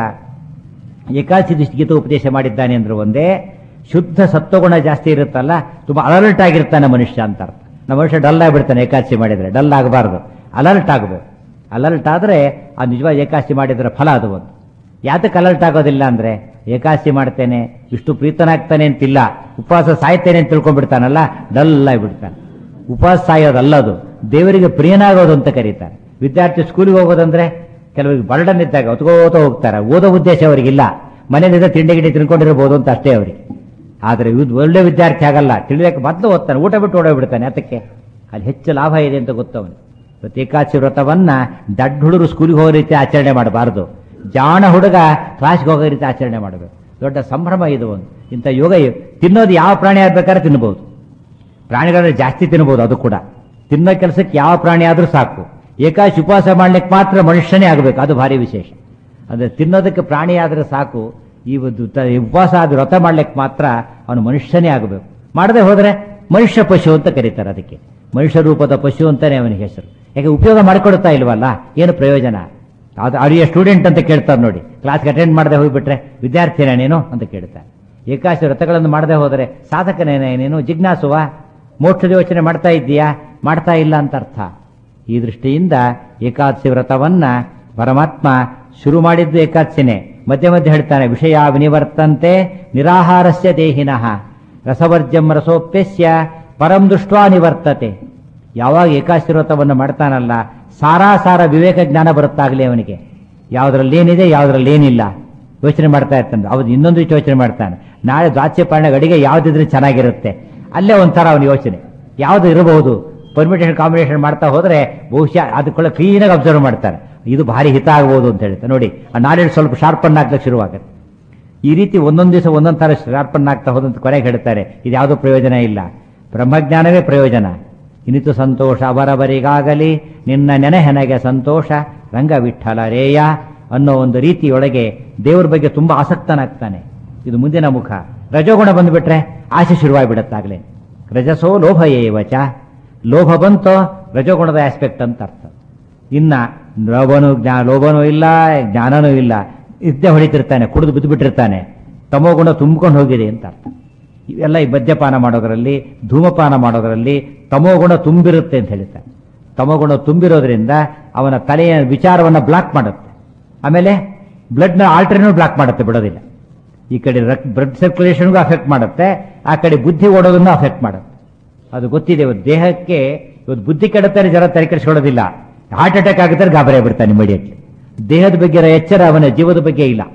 ಏಕಾದಶಿ ದಿವಸ ಗೀತ ಉಪದೇಶ ಮಾಡಿದ್ದಾನೆ ಅಂದ್ರೆ ಒಂದೇ ಶುದ್ಧ ಸತ್ವಗುಣ ಜಾಸ್ತಿ ಇರುತ್ತಲ್ಲ ತುಂಬಾ ಅಲರ್ಟ್ ಆಗಿರ್ತಾನೆ ಮನುಷ್ಯ ಅಂತ ಅರ್ಥ ನಮ್ಮ ಮನುಷ್ಯ ಡಲ್ ಆಗಿಬಿಡ್ತಾನೆ ಏಕಾದಶಿ ಮಾಡಿದ್ರೆ ಡಲ್ ಆಗಬಾರ್ದು ಅಲರ್ಟ್ ಆಗಬೇಕು ಅಲರ್ಟ್ ಆದ್ರೆ ಆ ನಿಜವಾಗಿ ಏಕಾದಶಿ ಮಾಡಿದ್ರೆ ಫಲ ಅದು ಒಂದು ಯಾತಕ್ಕೆ ಅಲರ್ಟ್ ಆಗೋದಿಲ್ಲ ಅಂದ್ರೆ ಏಕಾದಶಿ ಮಾಡ್ತೇನೆ ಇಷ್ಟು ಪ್ರೀತನಾಗ್ತಾನೆ ಅಂತಿಲ್ಲ ಉಪವಾಸ ಸಾಯ್ತೇನೆ ಅಂತ ತಿಳ್ಕೊಂಡ್ಬಿಡ್ತಾನಲ್ಲ ಡಲ್ ಆಗಿಬಿಡ್ತಾನೆ ಉಪವಾಸ ಸಾಯೋದಲ್ಲ ಅದು ದೇವರಿಗೆ ಪ್ರಿಯನಾಗೋದು ಅಂತ ಕರೀತಾರೆ ವಿದ್ಯಾರ್ಥಿ ಸ್ಕೂಲಿಗೆ ಹೋಗೋದಂದ್ರೆ ಕೆಲವರಿಗೆ ಬರ್ಡನ್ ಇದ್ದಾಗ ಹೊತ್ಕೋತ ಹೋಗ್ತಾರೆ ಓದೋ ಉದ್ದೇಶ ಅವರಿಗಿಲ್ಲ ಮನೇಲಿದ್ದ ತಿಂಡಿ ಗಿಂಡಿ ತಿನ್ಕೊಂಡಿರ್ಬೋದು ಅಂತ ಅಷ್ಟೇ ಅವರಿಗೆ ಆದರೆ ಇವ್ದು ಒಳ್ಳೆ ವಿದ್ಯಾರ್ಥಿ ಆಗಲ್ಲ ತಿಳಿಯಕ್ಕೆ ಮೊದಲು ಓದ್ತಾನೆ ಊಟ ಬಿಟ್ಟು ಓಡೋಗ್ಬಿಡ್ತಾನೆ ಅದಕ್ಕೆ ಅಲ್ಲಿ ಹೆಚ್ಚು ಲಾಭ ಇದೆ ಅಂತ ಗೊತ್ತವನು ಇವತ್ತು ಏಕಾದಶಿ ವ್ರತವನ್ನ ದಡ್ಡ ಹುಡುಗರು ಸ್ಕೂಲಿಗೆ ಹೋಗೋ ರೀತಿ ಆಚರಣೆ ಮಾಡಬಾರದು ಜಾಣ ಹುಡುಗ ಕ್ಲಾಸ್ಗೆ ಹೋಗೋ ರೀತಿ ಆಚರಣೆ ಮಾಡಬೇಕು ದೊಡ್ಡ ಸಂಭ್ರಮ ಇದು ಒಂದು ಇಂಥ ಯೋಗ ಇ- ತಿನ್ನೋದು ಯಾವ ಪ್ರಾಣಿ ಆಗ್ಬೇಕಾದ್ರೆ ತಿನ್ಬಹುದು ಪ್ರಾಣಿಗಳಲ್ಲಿ ಜಾಸ್ತಿ ತಿನ್ಬಹುದು ಅದು ಕೂಡ ತಿನ್ನೋ ಕೆಲಸಕ್ಕೆ ಯಾವ ಪ್ರಾಣಿ ಆದ್ರೂ ಸಾಕು ಏಕಾಶಿ ಉಪವಾಸ ಮಾಡ್ಲಿಕ್ಕೆ ಮಾತ್ರ ಮನುಷ್ಯನೇ ಆಗಬೇಕು ಅದು ಭಾರಿ ವಿಶೇಷ ಅಂದ್ರೆ ತಿನ್ನೋದಕ್ಕೆ ಪ್ರಾಣಿ ಆದ್ರೆ ಸಾಕು ಈ ಒಂದು ತ- ಈ ಉಪವಾಸ ಆದ ವ್ರತ ಮಾಡ್ಲಿಕ್ಕೆ ಮಾತ್ರ ಅವನು ಮನುಷ್ಯನೇ ಆಗಬೇಕು ಮಾಡದೆ ಹೋದ್ರೆ ಮನುಷ್ಯ ಪಶು ಅಂತ ಕರೀತಾರೆ ಅದಕ್ಕೆ ಮನುಷ್ಯ ರೂಪದ ಪಶು ಅಂತಾನೆ ಅವನಿಗೆ ಹೆಸರು ಯಾಕೆ ಉಪಯೋಗ ಮಾಡಿಕೊಡ್ತಾ ಇಲ್ವಲ್ಲ ಏನು ಪ್ರಯೋಜನ ಅದು ಅರಿಯ ಸ್ಟೂಡೆಂಟ್ ಅಂತ ಕೇಳ್ತಾರೆ ನೋಡಿ ಕ್ಲಾಸ್ಗೆ ಅಟೆಂಡ್ ಮಾಡದೆ ಹೋಗ್ಬಿಟ್ರೆ ವಿದ್ಯಾರ್ಥಿನ ನೀನು ಅಂತ ಕೇಳ್ತಾರೆ ಏಕಾಶಿ ವ್ರತಗಳನ್ನು ಮಾಡದೆ ಹೋದರೆ ಸಾಧಕನೇನೇ ನೀನು ಜಿಜ್ಞಾಸುವ ಮೋಕ್ಷದ ಯೋಚನೆ ಮಾಡ್ತಾ ಇದ್ದೀಯಾ ಮಾಡ್ತಾ ಇಲ್ಲ ಅಂತ ಅರ್ಥ ಈ ದೃಷ್ಟಿಯಿಂದ ಏಕಾದಶಿ ವ್ರತವನ್ನ ಪರಮಾತ್ಮ ಶುರು ಮಾಡಿದ್ದು ಏಕಾದಶಿನೇ ಮಧ್ಯೆ ಮಧ್ಯೆ ಹೇಳ್ತಾನೆ ವಿಷಯ ವಿನಿವರ್ತಂತೆ ನಿರಾಹಾರಸ್ಯ ದೇಹಿನಃ ರಸವರ್ಜಂ ರಸೋಪ್ಯಸ್ಯ ಪರಂ ದೃಷ್ಟ್ವಾ ನಿವರ್ತತೆ ಯಾವಾಗ ಏಕಾದಶಿ ವ್ರತವನ್ನು ಮಾಡ್ತಾನಲ್ಲ ಸಾರಾಸಾರ ವಿವೇಕ ಜ್ಞಾನ ಬರುತ್ತಾಗಲಿ ಅವನಿಗೆ ಯಾವುದ್ರಲ್ಲಿ ಏನಿದೆ ಯಾವುದ್ರಲ್ಲಿ ಏನಿಲ್ಲ ಯೋಚನೆ ಮಾಡ್ತಾ ಇರ್ತಾನೆ ಅವನು ಇನ್ನೊಂದು ರೀತಿ ಯೋಚನೆ ಮಾಡ್ತಾನೆ ನಾಳೆ ದ್ವಾಚ್ಯ ಪಾರಣ ಅಡಿಗೆ ಯಾವ್ದಿದ್ರೆ ಚೆನ್ನಾಗಿರುತ್ತೆ ಅಲ್ಲೇ ಒಂಥರ ಅವನ ಯೋಚನೆ ಯಾವ್ದು ಇರಬಹುದು ಪರ್ಮಿಟೇಷನ್ ಕಾಂಬಿನೇಷನ್ ಮಾಡ್ತಾ ಹೋದ್ರೆ ಬಹುಶಃ ಅದಕ್ಕೊಳ್ಳ ಕ್ಲೀನಾಗಿ ಅಬ್ಸರ್ವ್ ಮಾಡ್ತಾರೆ ಇದು ಭಾರಿ ಹಿತ ಆಗ್ಬೋದು ಅಂತ ಹೇಳ್ತಾರೆ ನೋಡಿ ಆ ನಾಲೆಡ್ಜ್ ಸ್ವಲ್ಪ ಶಾರ್ಪನ್ ಆಗ್ಲಿಕ್ಕೆ ಶುರುವಾಗುತ್ತೆ ಈ ರೀತಿ ಒಂದೊಂದು ದಿವಸ ಒಂದೊಂದು ತರ ಶಾರ್ಪನ್ ಆಗ್ತಾ ಹೋದಂತ ಕೊನೆಗೆ ಹೇಳ್ತಾರೆ ಇದು ಯಾವುದೋ ಪ್ರಯೋಜನ ಇಲ್ಲ ಬ್ರಹ್ಮಜ್ಞಾನವೇ ಪ್ರಯೋಜನ ಇನಿತು ಸಂತೋಷ ಅವರವರಿಗಾಗಲಿ ನಿನ್ನ ನೆನೆಹೆನಗೆ ಸಂತೋಷ ರಂಗ ವಿಠಲ ರೇಯ ಅನ್ನೋ ಒಂದು ರೀತಿಯೊಳಗೆ ದೇವರ ಬಗ್ಗೆ ತುಂಬಾ ಆಸಕ್ತನಾಗ್ತಾನೆ ಇದು ಮುಂದಿನ ಮುಖ ರಜೋಗುಣ ಬಂದ್ಬಿಟ್ರೆ ಆಸೆ ಶುರುವಾಗಿಬಿಡತ್ತಾಗ್ಲೇ ರಜಸೋ ಲೋಭ ಏವಚ ಲೋಭ ಬಂತೋ ರಜೋಗುಣದ ಆಸ್ಪೆಕ್ಟ್ ಅಂತ ಅರ್ಥ ಇನ್ನ ಲೋಭನೂ ಜ್ಞಾ ಲೋಭನೂ ಇಲ್ಲ ಜ್ಞಾನನೂ ಇಲ್ಲ ಇದ್ದೇ ಹೊಡಿತಿರ್ತಾನೆ ಕುಡಿದು ಬಿದ್ದು ಬಿಟ್ಟಿರ್ತಾನೆ ತಮೋಗುಣ ತುಂಬಿಕೊಂಡು ಹೋಗಿದೆ ಅಂತ ಅರ್ಥ ಇವೆಲ್ಲ ಈ ಮದ್ಯಪಾನ ಮಾಡೋದರಲ್ಲಿ ಧೂಮಪಾನ ಮಾಡೋದರಲ್ಲಿ ತಮೋಗುಣ ತುಂಬಿರುತ್ತೆ ಅಂತ ಹೇಳ್ತಾರೆ ತಮೋಗುಣ ತುಂಬಿರೋದ್ರಿಂದ ಅವನ ತಲೆಯ ವಿಚಾರವನ್ನ ಬ್ಲಾಕ್ ಮಾಡುತ್ತೆ ಆಮೇಲೆ ಬ್ಲಡ್ನ ಆಲ್ಟರ್ನೂ ಬ್ಲಾಕ್ ಮಾಡುತ್ತೆ ಬಿಡೋದಿಲ್ಲ ಈ ಕಡೆ ಬ್ಲಡ್ ಸರ್ಕ್ಯುಲೇಷನ್ಗೂ ಅಫೆಕ್ಟ್ ಮಾಡುತ್ತೆ ಆ ಕಡೆ ಬುದ್ಧಿ ಓಡೋದನ್ನು ಅಫೆಕ್ಟ್ ಮಾಡುತ್ತೆ ಅದು ಗೊತ್ತಿದೆ ಇವತ್ತು ದೇಹಕ್ಕೆ ಇವತ್ತು ಬುದ್ಧಿ ಕೆಡುತ್ತಾರೆ ಜನ ತಲೆ ಕೆಡಿಸ್ಕೊಳ್ಳೋದಿಲ್ಲ ಹಾರ್ಟ್ ಅಟ್ಯಾಕ್ ಆಗುತ್ತಾರೆ ಗಾಬರಿ ಆಗ್ಬಿಡ್ತಾನೆ ಇಮಿಡಿಯೇಟ್ಲಿ ದೇಹದ ಬಗ್ಗೆ ಇರೋ ಎಚ್ಚರ ಅವನ ಜೀವದ ಬಗ್ಗೆ ಇಲ್ಲ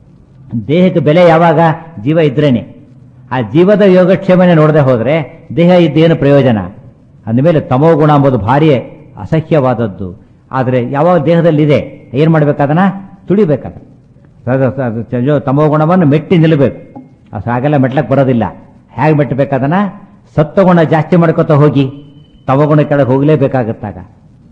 ದೇಹಕ್ಕೆ ಬೆಲೆ ಯಾವಾಗ ಜೀವ ಇದ್ರೇನೆ ಆ ಜೀವದ ಯೋಗಕ್ಷೇಮನೆ ನೋಡದೆ ಹೋದ್ರೆ ದೇಹ ಇದ್ದೇನು ಪ್ರಯೋಜನ ಅಂದಮೇಲೆ ತಮೋಗುಣ ಎಂಬುದು ಭಾರಿ ಅಸಹ್ಯವಾದದ್ದು ಆದರೆ ಯಾವಾಗ ದೇಹದಲ್ಲಿ ಇದೆ ಏನ್ ಮಾಡ್ಬೇಕಾದನ ತುಳಿಬೇಕಾದ ತಮೋಗುಣವನ್ನು ಮೆಟ್ಟಿ ನಿಲ್ಲಬೇಕು ಅದು ಹಾಗೆಲ್ಲ ಮೆಟ್ಲಕ್ಕೆ ಬರೋದಿಲ್ಲ ಹೇಗೆ ಮೆಟ್ಟಬೇಕಾದನ ಸತ್ವಗುಣ ಜಾಸ್ತಿ ಮಾಡ್ಕೊತ ಹೋಗಿ ತಮಗುಣ ಕೆಳಗೆ ಹೋಗಲೇಬೇಕಾಗತ್ತಾಗ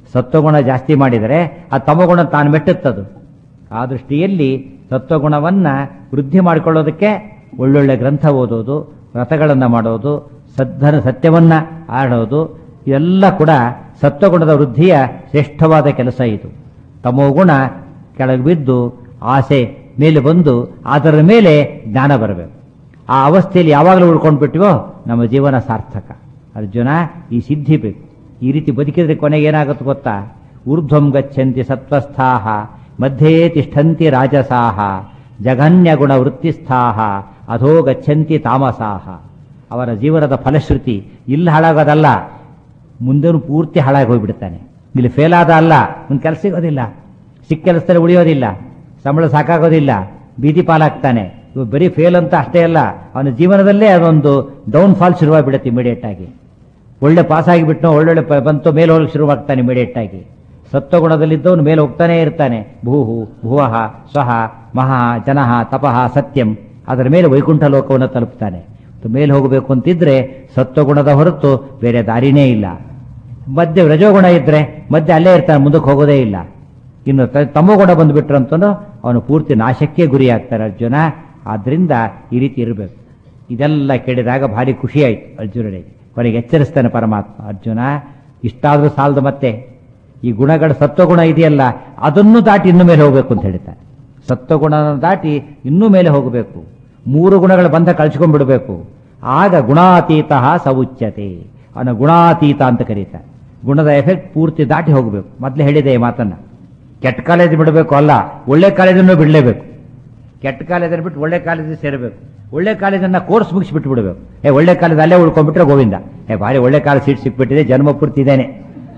ಸತ್ವಗುಣ ಜಾಸ್ತಿ ಮಾಡಿದರೆ ಆ ತಮಗುಣ ತಾನು ಮೆಟ್ಟುತ್ತದು ಆ ದೃಷ್ಟಿಯಲ್ಲಿ ಸತ್ವಗುಣವನ್ನ ವೃದ್ಧಿ ಮಾಡಿಕೊಳ್ಳೋದಕ್ಕೆ ಒಳ್ಳೊಳ್ಳೆ ಗ್ರಂಥ ಓದೋದು ವ್ರತಗಳನ್ನು ಮಾಡೋದು ಸದ್ಧನ ಸತ್ಯವನ್ನ ಆಡೋದು ಇವೆಲ್ಲ ಕೂಡ ಸತ್ವಗುಣದ ವೃದ್ಧಿಯ ಶ್ರೇಷ್ಠವಾದ ಕೆಲಸ ಇದು ತಮೋಗುಣ ಕೆಳಗೆ ಬಿದ್ದು ಆಸೆ ಮೇಲೆ ಬಂದು ಅದರ ಮೇಲೆ ಜ್ಞಾನ ಬರಬೇಕು ಆ ಅವಸ್ಥೆಯಲ್ಲಿ ಯಾವಾಗಲೂ ಉಳ್ಕೊಂಡು ಬಿಟ್ಟಿವೋ ನಮ್ಮ ಜೀವನ ಸಾರ್ಥಕ ಅರ್ಜುನ ಈ ಸಿದ್ಧಿ ಬೇಕು ಈ ರೀತಿ ಬದುಕಿದ್ರೆ ಕೊನೆಗೆ ಏನಾಗುತ್ತೆ ಗೊತ್ತಾ ಊರ್ಧ್ವಂ ಗಚ್ಚಂತಿ ಸತ್ವಸ್ಥಾಹ ಮಧ್ಯೆ ತಿಷ್ಠಂತಿ ರಾಜಸಾಹ ಜಘನ್ಯ ಗುಣ ವೃತ್ತಿಸ್ಥಾಹ ಅಧೋ ಗಚ್ಚಂತಿ ತಾಮಸಾಹ ಅವರ ಜೀವನದ ಫಲಶ್ರುತಿ ಇಲ್ಲಿ ಹಾಳಾಗೋದಲ್ಲ ಮುಂದೆನೂ ಪೂರ್ತಿ ಹಾಳಾಗಿ ಹೋಗ್ಬಿಡ್ತಾನೆ ಇಲ್ಲಿ ಫೇಲ್ ಆದ ಅಲ್ಲ ಒಂದು ಕೆಲಸ ಸಿಗೋದಿಲ್ಲ ಸಿಕ್ಕ ಕೆಲಸದಲ್ಲಿ ಉಳಿಯೋದಿಲ್ಲ ಸಂಬಳ ಸಾಕಾಗೋದಿಲ್ಲ ಬೀದಿ ಪಾಲಾಗ್ತಾನೆ ಇವ್ ಬರೀ ಫೇಲ್ ಅಂತ ಅಷ್ಟೇ ಅಲ್ಲ ಅವನ ಜೀವನದಲ್ಲೇ ಅದೊಂದು ಡೌನ್ ಫಾಲ್ ಶುರುವಾಗಿಬಿಡುತ್ತೆ ಇಮಿಡಿಯೇಟ್ ಆಗಿ ಒಳ್ಳೆ ಪಾಸ್ ಆಗಿಬಿಟ್ಟು ಒಳ್ಳೊಳ್ಳೆ ಪ- ಬಂತು ಮೇಲೆ ಹೋಗಲಿಕ್ಕೆ ಶುರುವಾಗ್ತಾನೆ ಇಮಿಡಿಯೇಟ್ ಆಗಿ ಸತ್ವಗುಣದಲ್ಲಿದ್ದವನು ಮೇಲೆ ಹೋಗ್ತಾನೆ ಇರ್ತಾನೆ ಭೂಹು ಭುವಃ ಸ್ವಹ ಮಹಾ ಜನಃ ತಪಃ ಸತ್ಯಂ ಅದರ ಮೇಲೆ ವೈಕುಂಠ ಲೋಕವನ್ನು ತಲುಪ್ತಾನೆ ಮತ್ತು ಮೇಲೆ ಹೋಗಬೇಕು ಅಂತಿದ್ರೆ ಸತ್ವಗುಣದ ಹೊರತು ಬೇರೆ ದಾರಿನೇ ಇಲ್ಲ ಮಧ್ಯೆ ರಜೋಗುಣ ಇದ್ರೆ ಮಧ್ಯೆ ಅಲ್ಲೇ ಇರ್ತಾನೆ ಮುಂದಕ್ಕೆ ಹೋಗೋದೇ ಇಲ್ಲ ಇನ್ನು ತ- ತಮೋಗುಣ ಬಂದುಬಿಟ್ರು ಅಂತಂದು ಅವನು ಪೂರ್ತಿ ನಾಶಕ್ಕೆ ಗುರಿಯಾಗ್ತಾರೆ ಅರ್ಜುನ ಆದ್ರಿಂದ ಈ ರೀತಿ ಇರಬೇಕು ಇದೆಲ್ಲ ಕೇಳಿದಾಗ ಭಾರಿ ಖುಷಿ ಆಯ್ತು ಅರ್ಜುನನಿಗೆ ಕೊನೆಗೆ ಎಚ್ಚರಿಸ್ತಾನೆ ಪರಮಾತ್ಮ ಅರ್ಜುನ ಇಷ್ಟಾದ್ರೂ ಸಾಲದು ಮತ್ತೆ ಈ ಗುಣಗಳ ಸತ್ವಗುಣ ಇದೆಯಲ್ಲ ಅದನ್ನು ದಾಟಿ ಇನ್ನು ಮೇಲೆ ಹೋಗಬೇಕು ಅಂತ ಹೇಳ್ತಾನೆ ಸತ್ವಗುಣ ದಾಟಿ ಇನ್ನೂ ಮೇಲೆ ಹೋಗಬೇಕು ಮೂರು ಗುಣಗಳ ಬಂಧ ಕಳ್ಸ್ಕೊಂಡ್ಬಿಡ್ಬೇಕು ಆಗ ಗುಣಾತೀತ ಸವುಚ್ಯತೆ ಅವನ ಗುಣಾತೀತ ಅಂತ ಕರೀತಾರೆ ಗುಣದ ಎಫೆಕ್ಟ್ ಪೂರ್ತಿ ದಾಟಿ ಹೋಗಬೇಕು ಮೊದಲೇ ಹೇಳಿದೆ ಈ ಮಾತನ್ನ ಕೆಟ್ಟ ಕಾಲೇಜ್ ಬಿಡಬೇಕು ಅಲ್ಲ ಒಳ್ಳೆ ಕಾಲೇಜನ್ನು ಬಿಡಲೇಬೇಕು ಕೆಟ್ಟ ಕಾಲೇಜನ್ನು ಬಿಟ್ಟು ಒಳ್ಳೆ ಕಾಲೇಜಿಗೆ ಸೇರಬೇಕು ಒಳ್ಳೆ ಕಾಲೇಜನ್ನ ಕೋರ್ಸ್ ಮುಗಿಸ್ಬಿಟ್ಟು ಬಿಡಬೇಕು ಏ ಒಳ್ಳೆ ಕಾಲೇಜ್ ಅಲ್ಲೇ ಉಳ್ಕೊಂಡ್ಬಿಟ್ರೆ ಗೋವಿಂದ ಏ ಭಾರಿ ಒಳ್ಳೆ ಕಾಲೇಜ್ ಸೀಟ್ ಸಿಕ್ಬಿಟ್ಟಿದೆ ಜನ್ಮ ಪೂರ್ತಿ ಇದೇನೆ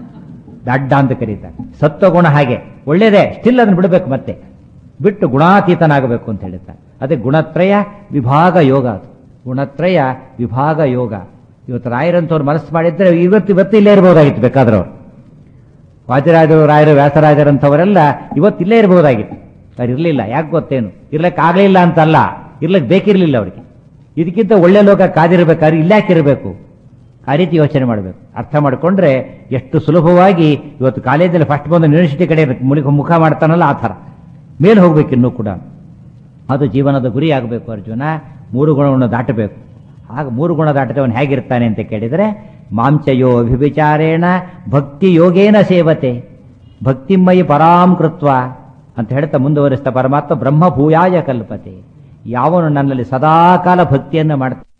ದಡ್ಡ ಅಂತ ಕರೀತಾರೆ ಸತ್ವಗುಣ ಹಾಗೆ ಒಳ್ಳೇದೇ ಸ್ಟಿಲ್ ಅದನ್ನು ಬಿಡಬೇಕು ಮತ್ತೆ ಬಿಟ್ಟು ಗುಣಾತೀತನಾಗಬೇಕು ಅಂತ ಹೇಳ್ತಾರೆ ಅದೇ ಗುಣತ್ರಯ ವಿಭಾಗ ಯೋಗ ಅದು ಗುಣತ್ರಯ ವಿಭಾಗ ಯೋಗ ಇವತ್ತು ರಾಯರಂತವ್ರು ಮನಸ್ಸು ಮಾಡಿದ್ರೆ ಇವತ್ತು ಇವತ್ತು ಇಲ್ಲೇ ಇರಬಹುದಾಗಿತ್ತು ಬೇಕಾದ್ರೆ ಅವರು ವಾದಿರಾಜರು ರಾಯರು ವ್ಯಾಸರಾಜರಂಥವರೆಲ್ಲ ಇವತ್ತು ಇಲ್ಲೇ ಇರಬಹುದಾಗಿತ್ತು ಅವ್ರು ಇರಲಿಲ್ಲ ಯಾಕೆ ಗೊತ್ತೇನು ಇರ್ಲಕ್ಕೆ ಆಗಲಿಲ್ಲ ಅಂತಲ್ಲ ಇರ್ಲಕ್ಕೆ ಬೇಕಿರಲಿಲ್ಲ ಅವ್ರಿಗೆ ಇದಕ್ಕಿಂತ ಒಳ್ಳೆ ಲೋಕ ಕಾದಿರ್ಬೇಕಾದ್ರೆ ಇಲ್ಲಾಕೆ ಇರಬೇಕು ಆ ರೀತಿ ಯೋಚನೆ ಮಾಡಬೇಕು ಅರ್ಥ ಮಾಡಿಕೊಂಡ್ರೆ ಎಷ್ಟು ಸುಲಭವಾಗಿ ಇವತ್ತು ಕಾಲೇಜಲ್ಲಿ ಫಸ್ಟ್ ಬಂದು ಯೂನಿವರ್ಸಿಟಿ ಕಡೆ ಮುಳಿಕ ಮುಖ ಮಾಡ್ತಾನಲ್ಲ ಆ ಥರ ಮೇಲೆ ಹೋಗ್ಬೇಕು ಇನ್ನೂ ಕೂಡ ಅದು ಜೀವನದ ಗುರಿ ಆಗಬೇಕು ಅರ್ಜುನ ಮೂರು ಗುಣವನ್ನು ದಾಟಬೇಕು ಆಗ ಮೂರು ಗುಣ ದಾಟದವನು ಹೇಗಿರ್ತಾನೆ ಅಂತ ಕೇಳಿದರೆ ಮಾಂಚಯೋ ಅಭಿವಿಚಾರೇಣ ಭಕ್ತಿ ಯೋಗೇನ ಸೇವತೆ ಭಕ್ತಿಮಯಿ ಪರಾಂ ಕೃತ್ವ ಅಂತ ಹೇಳ್ತಾ ಮುಂದುವರಿಸ್ತಾ ಪರಮಾತ್ಮ ಬ್ರಹ್ಮಭೂಯಾಯ ಕಲ್ಪತೆ ಯಾವನು ನನ್ನಲ್ಲಿ ಸದಾಕಾಲ ಭಕ್ತಿಯನ್ನು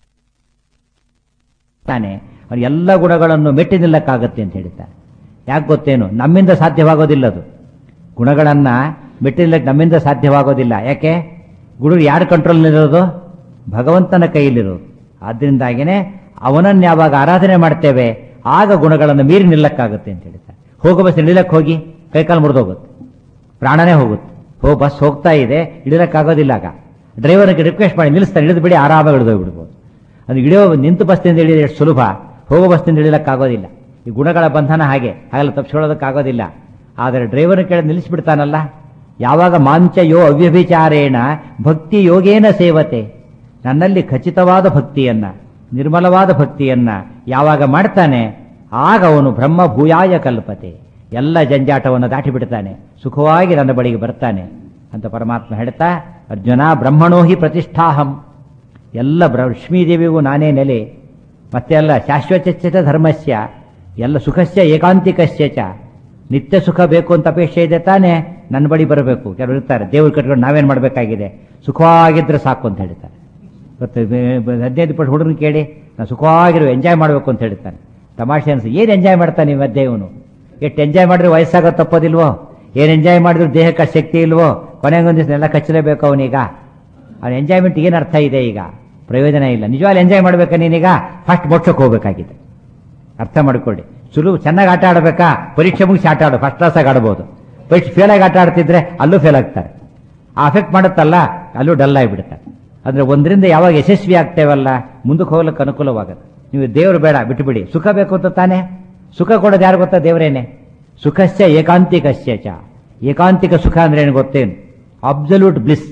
ಮಾಡ್ತಾನೆ ಅವನು ಎಲ್ಲ ಗುಣಗಳನ್ನು ಮೆಟ್ಟಿ ನಿಲ್ಲಕ್ಕಾಗತ್ತೆ ಅಂತ ಹೇಳ್ತಾನೆ ಯಾಕೆ ಗೊತ್ತೇನು ನಮ್ಮಿಂದ ಸಾಧ್ಯವಾಗೋದಿಲ್ಲ ಅದು ಗುಣಗಳನ್ನ ಮೆಟ್ಟಿ ನಿಲ್ಲಕ್ಕೆ ನಮ್ಮಿಂದ ಸಾಧ್ಯವಾಗೋದಿಲ್ಲ ಯಾಕೆ ಗುರು ಯಾರ ಕಂಟ್ರೋಲ್ನಲ್ಲಿರೋದು ಭಗವಂತನ ಕೈಯಲ್ಲಿರೋದು ಆದ್ರಿಂದಾಗಿನೇ ಅವನನ್ನು ಯಾವಾಗ ಆರಾಧನೆ ಮಾಡ್ತೇವೆ ಆಗ ಗುಣಗಳನ್ನು ಮೀರಿ ನಿಲ್ಲಕ್ಕಾಗುತ್ತೆ ಅಂತ ಹೇಳ್ತಾರೆ ಹೋಗೋ ಬಸ್ ಇಳಿಲಕ್ಕೆ ಹೋಗಿ ಕೈಕಾಲು ಮುರಿದೋಗುತ್ತೆ ಪ್ರಾಣನೇ ಹೋಗುತ್ತೆ ಹೋ ಬಸ್ ಹೋಗ್ತಾ ಇದೆ ಇಳಿಲಕ್ಕಾಗೋದಿಲ್ಲ ಆಗ ಡ್ರೈವರ್ಗೆ ರಿಕ್ವೆಸ್ಟ್ ಮಾಡಿ ನಿಲ್ಲಿಸ್ತಾನೆ ಇಳಿದು ಬಿಡಿ ಆರಾಮಾಗಿ ಇಳಿದೋಗ್ಬಿಡ್ಬೋದು ಅದು ಇಳಿಯೋ ನಿಂತು ಬಸ್ನಿಂದ ಇಳಿಯೋದು ಎಷ್ಟು ಸುಲಭ ಹೋಗೋ ಬಸ್ನಿಂದ ಇಳಿಲಕ್ಕಾಗೋದಿಲ್ಲ ಈ ಗುಣಗಳ ಬಂಧನ ಹಾಗೆ ಹಾಗೆಲ್ಲ ತಪ್ಪಿಸ್ಕೊಳ್ಳೋದಕ್ಕಾಗೋದಿಲ್ಲ ಆದರೆ ಡ್ರೈವರ್ನ ಕೇಳಿ ನಿಲ್ಲಿಸ್ಬಿಡ್ತಾನಲ್ಲ ಯಾವಾಗ ಮಾಂಚ ಯೋ ಅವ್ಯಭಿಚಾರೇಣ ಭಕ್ತಿ ಯೋಗೇನ ಸೇವತೆ ನನ್ನಲ್ಲಿ ಖಚಿತವಾದ ಭಕ್ತಿಯನ್ನ ನಿರ್ಮಲವಾದ ಭಕ್ತಿಯನ್ನ ಯಾವಾಗ ಮಾಡ್ತಾನೆ ಆಗ ಅವನು ಬ್ರಹ್ಮ ಭೂಯಾಯ ಕಲ್ಪತೆ ಎಲ್ಲ ಜಂಜಾಟವನ್ನು ದಾಟಿ ಬಿಡ್ತಾನೆ ಸುಖವಾಗಿ ನನ್ನ ಬಳಿಗೆ ಬರ್ತಾನೆ ಅಂತ ಪರಮಾತ್ಮ ಹೇಳ್ತಾ ಅರ್ಜುನ ಬ್ರಹ್ಮಣೋ ಹಿ ಪ್ರತಿಷ್ಠಾಹಂ ಎಲ್ಲ ಬ್ರ ಲಕ್ಷ್ಮೀದೇವಿಗೂ ನಾನೇ ನೆಲೆ ಮತ್ತೆ ಎಲ್ಲ ಶಾಶ್ವತ ಧರ್ಮಸ್ಯ ಎಲ್ಲ ಸುಖಸ್ಯ ಏಕಾಂತಿಕಸ್ಯ ಚ ನಿತ್ಯ ಸುಖ ಬೇಕು ಅಂತ ಅಪೇಕ್ಷೆ ಇದೆ ತಾನೇ ನನ್ನ ಬಳಿ ಬರಬೇಕು ಕೆಲವರು ಇರ್ತಾರೆ ದೇವ್ರು ಕಟ್ಕೊಂಡು ನಾವೇನು ಮಾಡಬೇಕಾಗಿದೆ ಸುಖವಾಗಿದ್ರೆ ಸಾಕು ಅಂತ ಹೇಳ್ತಾರೆ ಇವತ್ತು ಬೆ- ಬೆ- ಹದಿನೈದು ಪಟ್ಟು ಹುಡುಗನ ಕೇಳಿ ನಾನು ಸುಖವಾಗಿರೋ ಎಂಜಾಯ್ ಮಾಡಬೇಕು ಅಂತ ಹೇಳ್ತಾನೆ ತಮಾಷೆ ಅನ್ಸ ಏನು ಎಂಜಾಯ್ ಮಾಡ್ತಾನೆ ಈ ಮಧ್ಯೆ ಇವನು ಎಷ್ಟು ಎಂಜಾಯ್ ಮಾಡಿದ್ರೆ ವಯಸ್ಸಾಗೋ ತಪ್ಪೋದಿಲ್ವೋ ಏನು ಎಂಜಾಯ್ ಮಾಡಿದ್ರು ದೇಹಕ್ಕೆ ಅಷ್ಟ್ ಶಕ್ತಿ ಇಲ್ವೋ ಕೊನೆಗೊಂದು ದಿವಸ ಎಲ್ಲ ಕಚ್ಚಲೇಬೇಕು ಅವನೀಗ ಅವನ ಎಂಜಾಯ್ಮೆಂಟ್ ಏನು ಅರ್ಥ ಇದೆ ಈಗ ಪ್ರಯೋಜನ ಇಲ್ಲ ನಿಜವಾಗ್ಲೂ ಎಂಜಾಯ್ ಮಾಡ್ಬೇಕಾ ನೀನೀಗ ಫಸ್ಟ್ ಮೋಕ್ಷಕ್ಕೆ ಹೋಗ್ಬೇಕಾಗಿದೆ ಅರ್ಥ ಮಾಡ್ಕೊಳ್ಳಿ ಸುಲಭ ಚೆನ್ನಾಗಿ ಆಟ ಆಡಬೇಕಾ ಪರೀಕ್ಷೆ ಮುಗಿಸಿ ಆಟ ಆಡು ಫಸ್ಟ್ ಕ್ಲಾಸಾಗಿ ಆಡ್ಬೋದು ಪರೀಕ್ಷೆ ಫೇಲ್ ಆಗಿ ಆಟ ಆಡ್ತಿದ್ರೆ ಅಲ್ಲೂ ಫೇಲ್ ಆಗ್ತಾರೆ ಆ ಅಫೆಕ್ಟ್ ಮಾಡುತ್ತಲ್ಲ ಅಲ್ಲೂ ಡಲ್ ಆಗಿಬಿಡುತ್ತೆ ಅಂದ್ರೆ ಒಂದರಿಂದ ಯಾವಾಗ ಯಶಸ್ವಿ ಆಗ್ತೇವಲ್ಲ ಮುಂದಕ್ಕೆ ಹೋಗ್ಲಿಕ್ಕೆ ಅನುಕೂಲವಾಗುತ್ತೆ ನೀವು ದೇವರು ಬೇಡ ಬಿಟ್ಟುಬಿಡಿ ಸುಖ ಬೇಕು ಅಂತ ತಾನೇ ಸುಖ ಕೊಡೋದು ಯಾರು ಗೊತ್ತಾ ದೇವರೇನೆ ಸುಖಸ್ಯ ಏಕಾಂತಿಕಸ್ಯ ಚ ಏಕಾಂತಿಕ ಸುಖ ಅಂದ್ರೆ ಏನು ಗೊತ್ತೇನು ಅಬ್ಸಲ್ಯೂಟ್ ಬ್ಲಿಸ್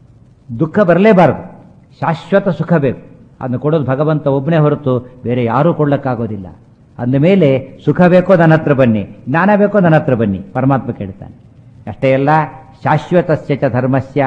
ದುಃಖ ಬರಲೇಬಾರದು ಶಾಶ್ವತ ಸುಖ ಬೇಕು ಅದನ್ನು ಕೊಡೋದು ಭಗವಂತ ಒಬ್ಬನೇ ಹೊರತು ಬೇರೆ ಯಾರೂ ಕೊಡ್ಲಕ್ಕಾಗೋದಿಲ್ಲ ಅಂದಮೇಲೆ ಸುಖ ಬೇಕೋ ನನ್ನ ಹತ್ರ ಬನ್ನಿ ಜ್ಞಾನ ಬೇಕೋ ನನ್ನ ಹತ್ರ ಬನ್ನಿ ಪರಮಾತ್ಮ ಕೇಳ್ತಾನೆ ಅಷ್ಟೇ ಅಲ್ಲ ಶಾಶ್ವತಸ್ಯ ಚ ಧರ್ಮಸ್ಯ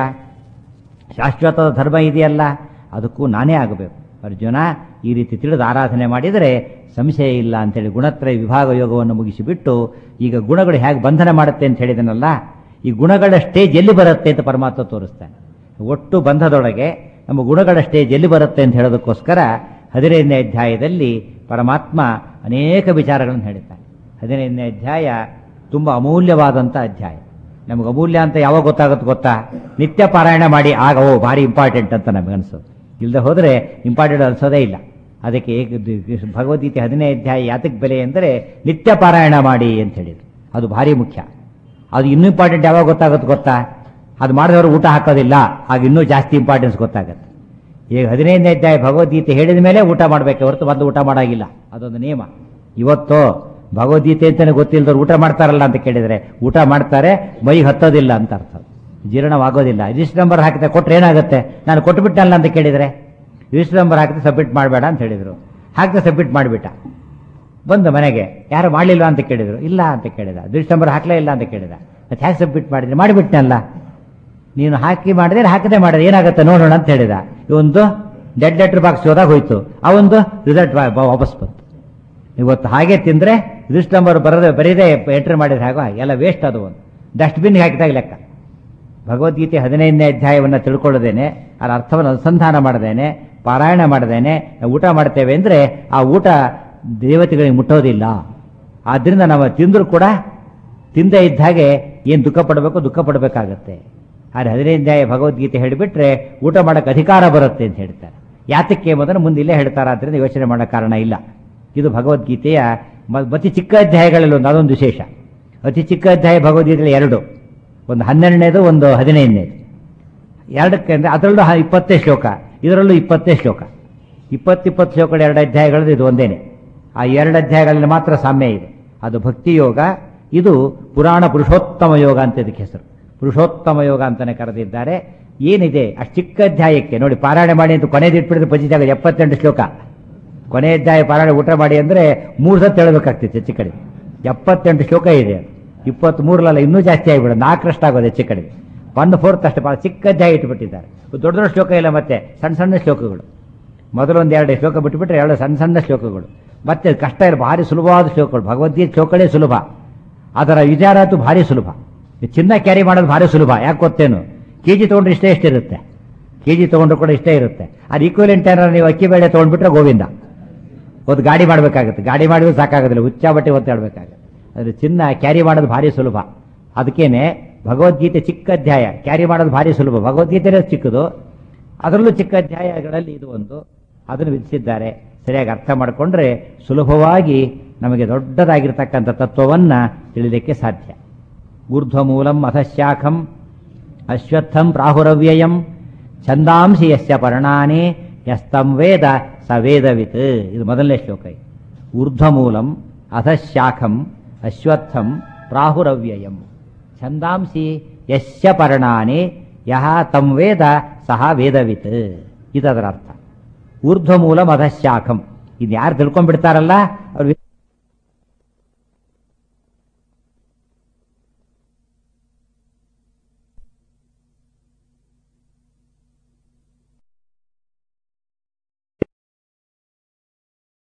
ಶಾಶ್ವತದ ಧರ್ಮ ಇದೆಯಲ್ಲ ಅದಕ್ಕೂ ನಾನೇ ಆಗಬೇಕು ಅರ್ಜುನ ಈ ರೀತಿ ತಿಳಿದು ಆರಾಧನೆ ಮಾಡಿದರೆ ಸಂಶಯ ಇಲ್ಲ ಅಂತೇಳಿ ಗುಣತ್ರಯ ವಿಭಾಗ ಯೋಗವನ್ನು ಮುಗಿಸಿಬಿಟ್ಟು ಈಗ ಗುಣಗಳು ಹೇಗೆ ಬಂಧನ ಮಾಡುತ್ತೆ ಅಂತ ಹೇಳಿದನಲ್ಲ ಈ ಗುಣಗಳ ಸ್ಟೇಜ್ ಎಲ್ಲಿ ಬರುತ್ತೆ ಅಂತ ಪರಮಾತ್ಮ ತೋರಿಸ್ತಾನೆ ಒಟ್ಟು ಬಂಧದೊಳಗೆ ನಮ್ಮ ಗುಣಗಳ ಸ್ಟೇಜ್ ಎಲ್ಲಿ ಬರುತ್ತೆ ಅಂತ ಹೇಳೋದಕ್ಕೋಸ್ಕರ ಹದಿನೈದನೇ ಅಧ್ಯಾಯದಲ್ಲಿ ಪರಮಾತ್ಮ ಅನೇಕ ವಿಚಾರಗಳನ್ನು ಹೇಳಿದ್ದಾನೆ ಹದಿನೈದನೇ ಅಧ್ಯಾಯ ತುಂಬ ಅಮೂಲ್ಯವಾದಂಥ ಅಧ್ಯಾಯ ನಮಗೆ ಅಮೂಲ್ಯ ಅಂತ ಯಾವಾಗ ಗೊತ್ತಾಗುತ್ತೆ ಗೊತ್ತಾ ನಿತ್ಯ ಪಾರಾಯಣ ಮಾಡಿ ಆಗ ಓ ಭಾರಿ ಇಂಪಾರ್ಟೆಂಟ್ ಅಂತ ನಮಗೆ ಅನಿಸೋದು ಇಲ್ಲದೆ ಹೋದರೆ ಇಂಪಾರ್ಟೆಂಟ್ ಅನಿಸೋದೇ ಇಲ್ಲ ಅದಕ್ಕೆ ಏಕ ಭಗವದ್ಗೀತೆ ಹದಿನೈದು ಅಧ್ಯಾಯ ಯಾತಕ್ಕೆ ಬೆಲೆ ಎಂದರೆ ನಿತ್ಯ ಪಾರಾಯಣ ಮಾಡಿ ಅಂತ ಹೇಳಿದ್ರು ಅದು ಭಾರಿ ಮುಖ್ಯ ಅದು ಇನ್ನೂ ಇಂಪಾರ್ಟೆಂಟ್ ಯಾವಾಗ ಗೊತ್ತಾಗುತ್ತೆ ಗೊತ್ತಾ ಅದು ಮಾಡಿದವರು ಊಟ ಹಾಕೋದಿಲ್ಲ ಆಗ ಇನ್ನೂ ಜಾಸ್ತಿ ಇಂಪಾರ್ಟೆನ್ಸ್ ಗೊತ್ತಾಗುತ್ತೆ ಈಗ ಹದಿನೈದನೇ ಅಧ್ಯಾಯ ಭಗವದ್ಗೀತೆ ಹೇಳಿದ ಮೇಲೆ ಊಟ ಮಾಡಬೇಕೆ ಹೊರತು ಮೊದಲು ಊಟ ಮಾಡಾಗಿಲ್ಲ ಅದೊಂದು ನಿಯಮ ಇವತ್ತು ಭಗವದ್ಗೀತೆ ಅಂತಾನೆ ಗೊತ್ತಿಲ್ಲದವ್ರು ಊಟ ಮಾಡ್ತಾರಲ್ಲ ಅಂತ ಕೇಳಿದರೆ ಊಟ ಮಾಡ್ತಾರೆ ಮೈಗೆ ಹತ್ತೋದಿಲ್ಲ ಅಂತ ಅರ್ಥ ಜೀರ್ಣವಾಗೋದಿಲ್ಲ ರಿಜಿಸ್ಟರ್ ನಂಬರ್ ಹಾಕಿದ್ರೆ ಕೊಟ್ರೆ ಏನಾಗುತ್ತೆ ನಾನು ಕೊಟ್ಟುಬಿಟ್ಟಲ್ಲ ಅಂತ ಕೇಳಿದರೆ ರಿಜಿಸ್ಟರ್ ನಂಬರ್ ಹಾಕಿದ್ರೆ ಸಬ್ಮಿಟ್ ಮಾಡಬೇಡ ಅಂತ ಹೇಳಿದರು ಹಾಕಿದ್ರೆ ಸಬ್ಮಿಟ್ ಮಾಡಿಬಿಟ್ಟ ಬಂದು ಮನೆಗೆ ಯಾರು ಮಾಡಲಿಲ್ಲ ಅಂತ ಕೇಳಿದರು ಇಲ್ಲ ಅಂತ ಕೇಳಿದ ರಿಜಿಸ್ಟರ್ ನಂಬರ್ ಹಾಕಲೇ ಇಲ್ಲ ಅಂತ ಕೇಳಿದ ಮತ್ತೆ ಹ್ಯಾಕ್ ಸಬ್ಮಿಟ್ ಮಾಡಿದ್ರೆ ಮಾಡಿಬಿಟ್ನಲ್ಲ ನೀನು ಹಾಕಿ ಮಾಡಿದ್ರೆ ಹಾಕದೆ ಮಾಡಿದ್ರೆ ಏನಾಗುತ್ತೆ ನೋಡೋಣ ಅಂತ ಹೇಳಿದ ಇವೊಂದು ಡೆಡ್ ಲೆಟರ್ ಬಾಕ್ಸ್ ಹೋದಾಗ ಹೋಯ್ತು ಅವೊಂದು ರಿಸಲ್ಟ್ ವಾಪಸ್ ಬಂತು ಇವತ್ತು ಹಾಗೆ ತಿಂದರೆ ರಿಜಿಸ್ಟರ್ ನಂಬರ್ ಬರದೆ ಬರೀದೇ ಎಂಟ್ರಿ ಮಾಡಿದ್ರೆ ಹಾಗೋ ಎಲ್ಲ ವೇಸ್ಟ್ ಅದು ಒಂದು ಡಸ್ಟ್ಬಿನ್ಗೆ ಹಾಕಿದಾಗ ಲೆಕ್ಕ ಭಗವದ್ಗೀತೆ ಹದಿನೈದನೇ ಅಧ್ಯಾಯವನ್ನು ತಿಳ್ಕೊಳ್ಳೋದೇನೆ ಅದರ ಅರ್ಥವನ್ನು ಅನುಸಂಧಾನ ಮಾಡದೇನೆ ಪಾರಾಯಣ ಮಾಡದೇನೆ ನಾವು ಊಟ ಮಾಡ್ತೇವೆ ಅಂದರೆ ಆ ಊಟ ದೇವತೆಗಳಿಗೆ ಮುಟ್ಟೋದಿಲ್ಲ ಆದ್ದರಿಂದ ನಾವು ತಿಂದರೂ ಕೂಡ ತಿಂದೇ ಇದ್ದ ಹಾಗೆ ಏನು ದುಃಖ ಪಡಬೇಕು ದುಃಖ ಪಡಬೇಕಾಗತ್ತೆ ಆದರೆ ಹದಿನೈದನೇ ಭಗವದ್ಗೀತೆ ಹೇಳಿಬಿಟ್ರೆ ಊಟ ಮಾಡೋಕ್ಕೆ ಅಧಿಕಾರ ಬರುತ್ತೆ ಅಂತ ಹೇಳ್ತಾರೆ ಯಾತಕ್ಕೆ ಎಂಬುದನ್ನು ಮುಂದೆ ಇಲ್ಲೇ ಹೇಳ್ತಾರೆ ಆದ್ದರಿಂದ ಯೋಚನೆ ಮಾಡೋ ಕಾರಣ ಇಲ್ಲ ಇದು ಭಗವದ್ಗೀತೆಯ ಮ- ಅತಿ ಚಿಕ್ಕ ಅಧ್ಯಾಯಗಳಲ್ಲಿ ಒಂದು ಅದೊಂದು ವಿಶೇಷ ಅತಿ ಚಿಕ್ಕ ಅಧ್ಯಾಯ ಭಗವದ್ಗೀತೆಯಲ್ಲಿ ಎರಡು ಒಂದು ಹನ್ನೆರಡನೇದು ಒಂದು ಹದಿನೈದನೇದು ಎರಡಕ್ಕೆ ಅಂದರೆ ಅದರಲ್ಲೂ ಹ- ಇಪ್ಪತ್ತೇ ಶ್ಲೋಕ ಇದರಲ್ಲೂ ಇಪ್ಪತ್ತೇ ಶ್ಲೋಕ ಇಪ್ಪತ್ತಿಪ್ಪತ್ತು ಶ್ಲೋಕಗಳ ಎರಡು ಅಧ್ಯಾಯಗಳದ್ದು ಇದು ಒಂದೇನೆ ಆ ಎರಡು ಅಧ್ಯಾಯಗಳಲ್ಲಿ ಮಾತ್ರ ಸಾಮ್ಯ ಇದೆ ಅದು ಭಕ್ತಿ ಯೋಗ ಇದು ಪುರಾಣ ಪುರುಷೋತ್ತಮ ಯೋಗ ಅಂತ ಇದಕ್ಕೆ ಹೆಸರು ಪುರುಷೋತ್ತಮ ಯೋಗ ಅಂತಾನೆ ಕರೆದಿದ್ದಾರೆ ಏನಿದೆ ಅಷ್ಟು ಚಿಕ್ಕ ಅಧ್ಯಾಯಕ್ಕೆ ನೋಡಿ ಪಾರಾಯಣ ಮಾಡಿ ಅಂತ ಕೊನೆದಿಟ್ಬಿಡಿದ್ರೆ ಪಂಚಿದಾಗ ಎಪ್ಪತ್ತೆಂಟು ಶ್ಲೋಕ ಕೊನೆ ಅಧ್ಯಾಯ ಪಾರಾಯಣ ಊಟ ಮಾಡಿ ಅಂದರೆ ಮೂರು ಸತ್ತು ಹೇಳಬೇಕಾಗ್ತಿತ್ತು ಹೆಚ್ಚು ಕಡೆ ಎಪ್ಪತ್ತೆಂಟು ಶ್ಲೋಕ ಇದೆ ಇಪ್ಪತ್ತ್ಮೂರಲ್ಲ ಇನ್ನೂ ಜಾಸ್ತಿ ಆಗಿಬಿಡ ನಾಲ್ಕರಷ್ಟು ಆಗೋದು ಹೆಚ್ಚು ಕಡೆ ಒನ್ ಫೋರ್ತ್ ಅಷ್ಟು ಭಾಳ ಚಿಕ್ಕ ಅಧ್ಯಾಯ ಇಟ್ಬಿಟ್ಟಿದ್ದಾರೆ ದೊಡ್ಡ ದೊಡ್ಡ ಶ್ಲೋಕ ಇಲ್ಲ ಮತ್ತೆ ಸಣ್ಣ ಸಣ್ಣ ಶ್ಲೋಕಗಳು ಮೊದಲೊಂದು ಎರಡು ಶ್ಲೋಕ ಬಿಟ್ಟುಬಿಟ್ರೆ ಎರಡು ಸಣ್ಣ ಸಣ್ಣ ಶ್ಲೋಕಗಳು ಮತ್ತೆ ಕಷ್ಟ ಇಲ್ಲ ಭಾರಿ ಸುಲಭವಾದ ಶ್ಲೋಕಗಳು ಭಗವದ್ಗೀತೆ ಶ್ಲೋಕಗಳೇ ಸುಲಭ ಅದರ ವಿಚಾರ ಅಂತೂ ಭಾರಿ ಸುಲಭ ಈ ಚಿನ್ನ ಕ್ಯಾರಿ ಮಾಡೋದು ಭಾರಿ ಸುಲಭ ಯಾಕೆ ಗೊತ್ತೇನು ಕೆ ಜಿ ತೊಗೊಂಡ್ರೆ ಇಷ್ಟೇ ಇಷ್ಟಿರುತ್ತೆ ಕೆ ಜಿ ತೊಗೊಂಡ್ರು ಕೂಡ ಇಷ್ಟೇ ಇರುತ್ತೆ ಅದು ಈಕ್ವಲೆಂಟ್ ಏನಾರು ನೀವು ಅಕ್ಕಿ ಬೇಳೆ ತೊಗೊಂಡ್ಬಿಟ್ರೆ ಗೋವಿಂದ ಒಂದು ಗಾಡಿ ಮಾಡಬೇಕಾಗುತ್ತೆ ಗಾಡಿ ಮಾಡಿದ್ರೆ ಸಾಕಾಗೋದಿಲ್ಲ ಹುಚ್ಚ ಬಟ್ಟೆ ಒತ್ತು ಹೇಳ್ಬೇಕಾಗುತ್ತೆ ಅದು ಚಿನ್ನ ಕ್ಯಾರಿ ಮಾಡೋದು ಭಾರಿ ಸುಲಭ ಅದಕ್ಕೇನೆ ಭಗವದ್ಗೀತೆ ಚಿಕ್ಕ ಅಧ್ಯಾಯ ಕ್ಯಾರಿ ಮಾಡೋದು ಭಾರಿ ಸುಲಭ ಭಗವದ್ಗೀತೆನೇ ಚಿಕ್ಕದು ಅದರಲ್ಲೂ ಚಿಕ್ಕ ಅಧ್ಯಾಯಗಳಲ್ಲಿ ಇದು ಒಂದು ಅದನ್ನು ವಿಧಿಸಿದ್ದಾರೆ ಸರಿಯಾಗಿ ಅರ್ಥ ಮಾಡಿಕೊಂಡ್ರೆ ಸುಲಭವಾಗಿ ನಮಗೆ ದೊಡ್ಡದಾಗಿರ್ತಕ್ಕಂಥ ತತ್ವವನ್ನು ತಿಳಿಲಿಕ್ಕೆ ಸಾಧ್ಯ ಊರ್ಧ್ವಮೂಲಂ ಅಧಶಾಖಂ ಅಶ್ವತ್ಥಂ ಪ್ರಾಹುರವ್ಯಯಂ ಛಂದಾಂಸಿ ಯಸ್ಯ ಪರ್ಣಾನಿ ಯಸ್ತಂ ವೇದ ಸ ವೇದವಿತ್ ಇದು ಮೊದಲನೇ ಶ್ಲೋಕ ಇದು. ಊರ್ಧ್ವಮೂಲಂ ಅಧಶಾಖಂ ಅಶ್ವತ್ಥಂ ಪ್ರಾಹುರವ್ಯಯಂ ಛಂದಾಂಸಿ ಯಸ್ಯ ಪರ್ಣಾನಿ ಯಹ ತಂ ವೇದ ಸಹ ವೇದವಿತ್ ಇದರ ಅರ್ಥ ಊರ್ಧ್ವಮೂಲಂ ಅಧಶಾಖಂ ಇದು ಯಾರು ತಿಳ್ಕೊಂಡ್ಬಿಡ್ತಾರಲ್ಲ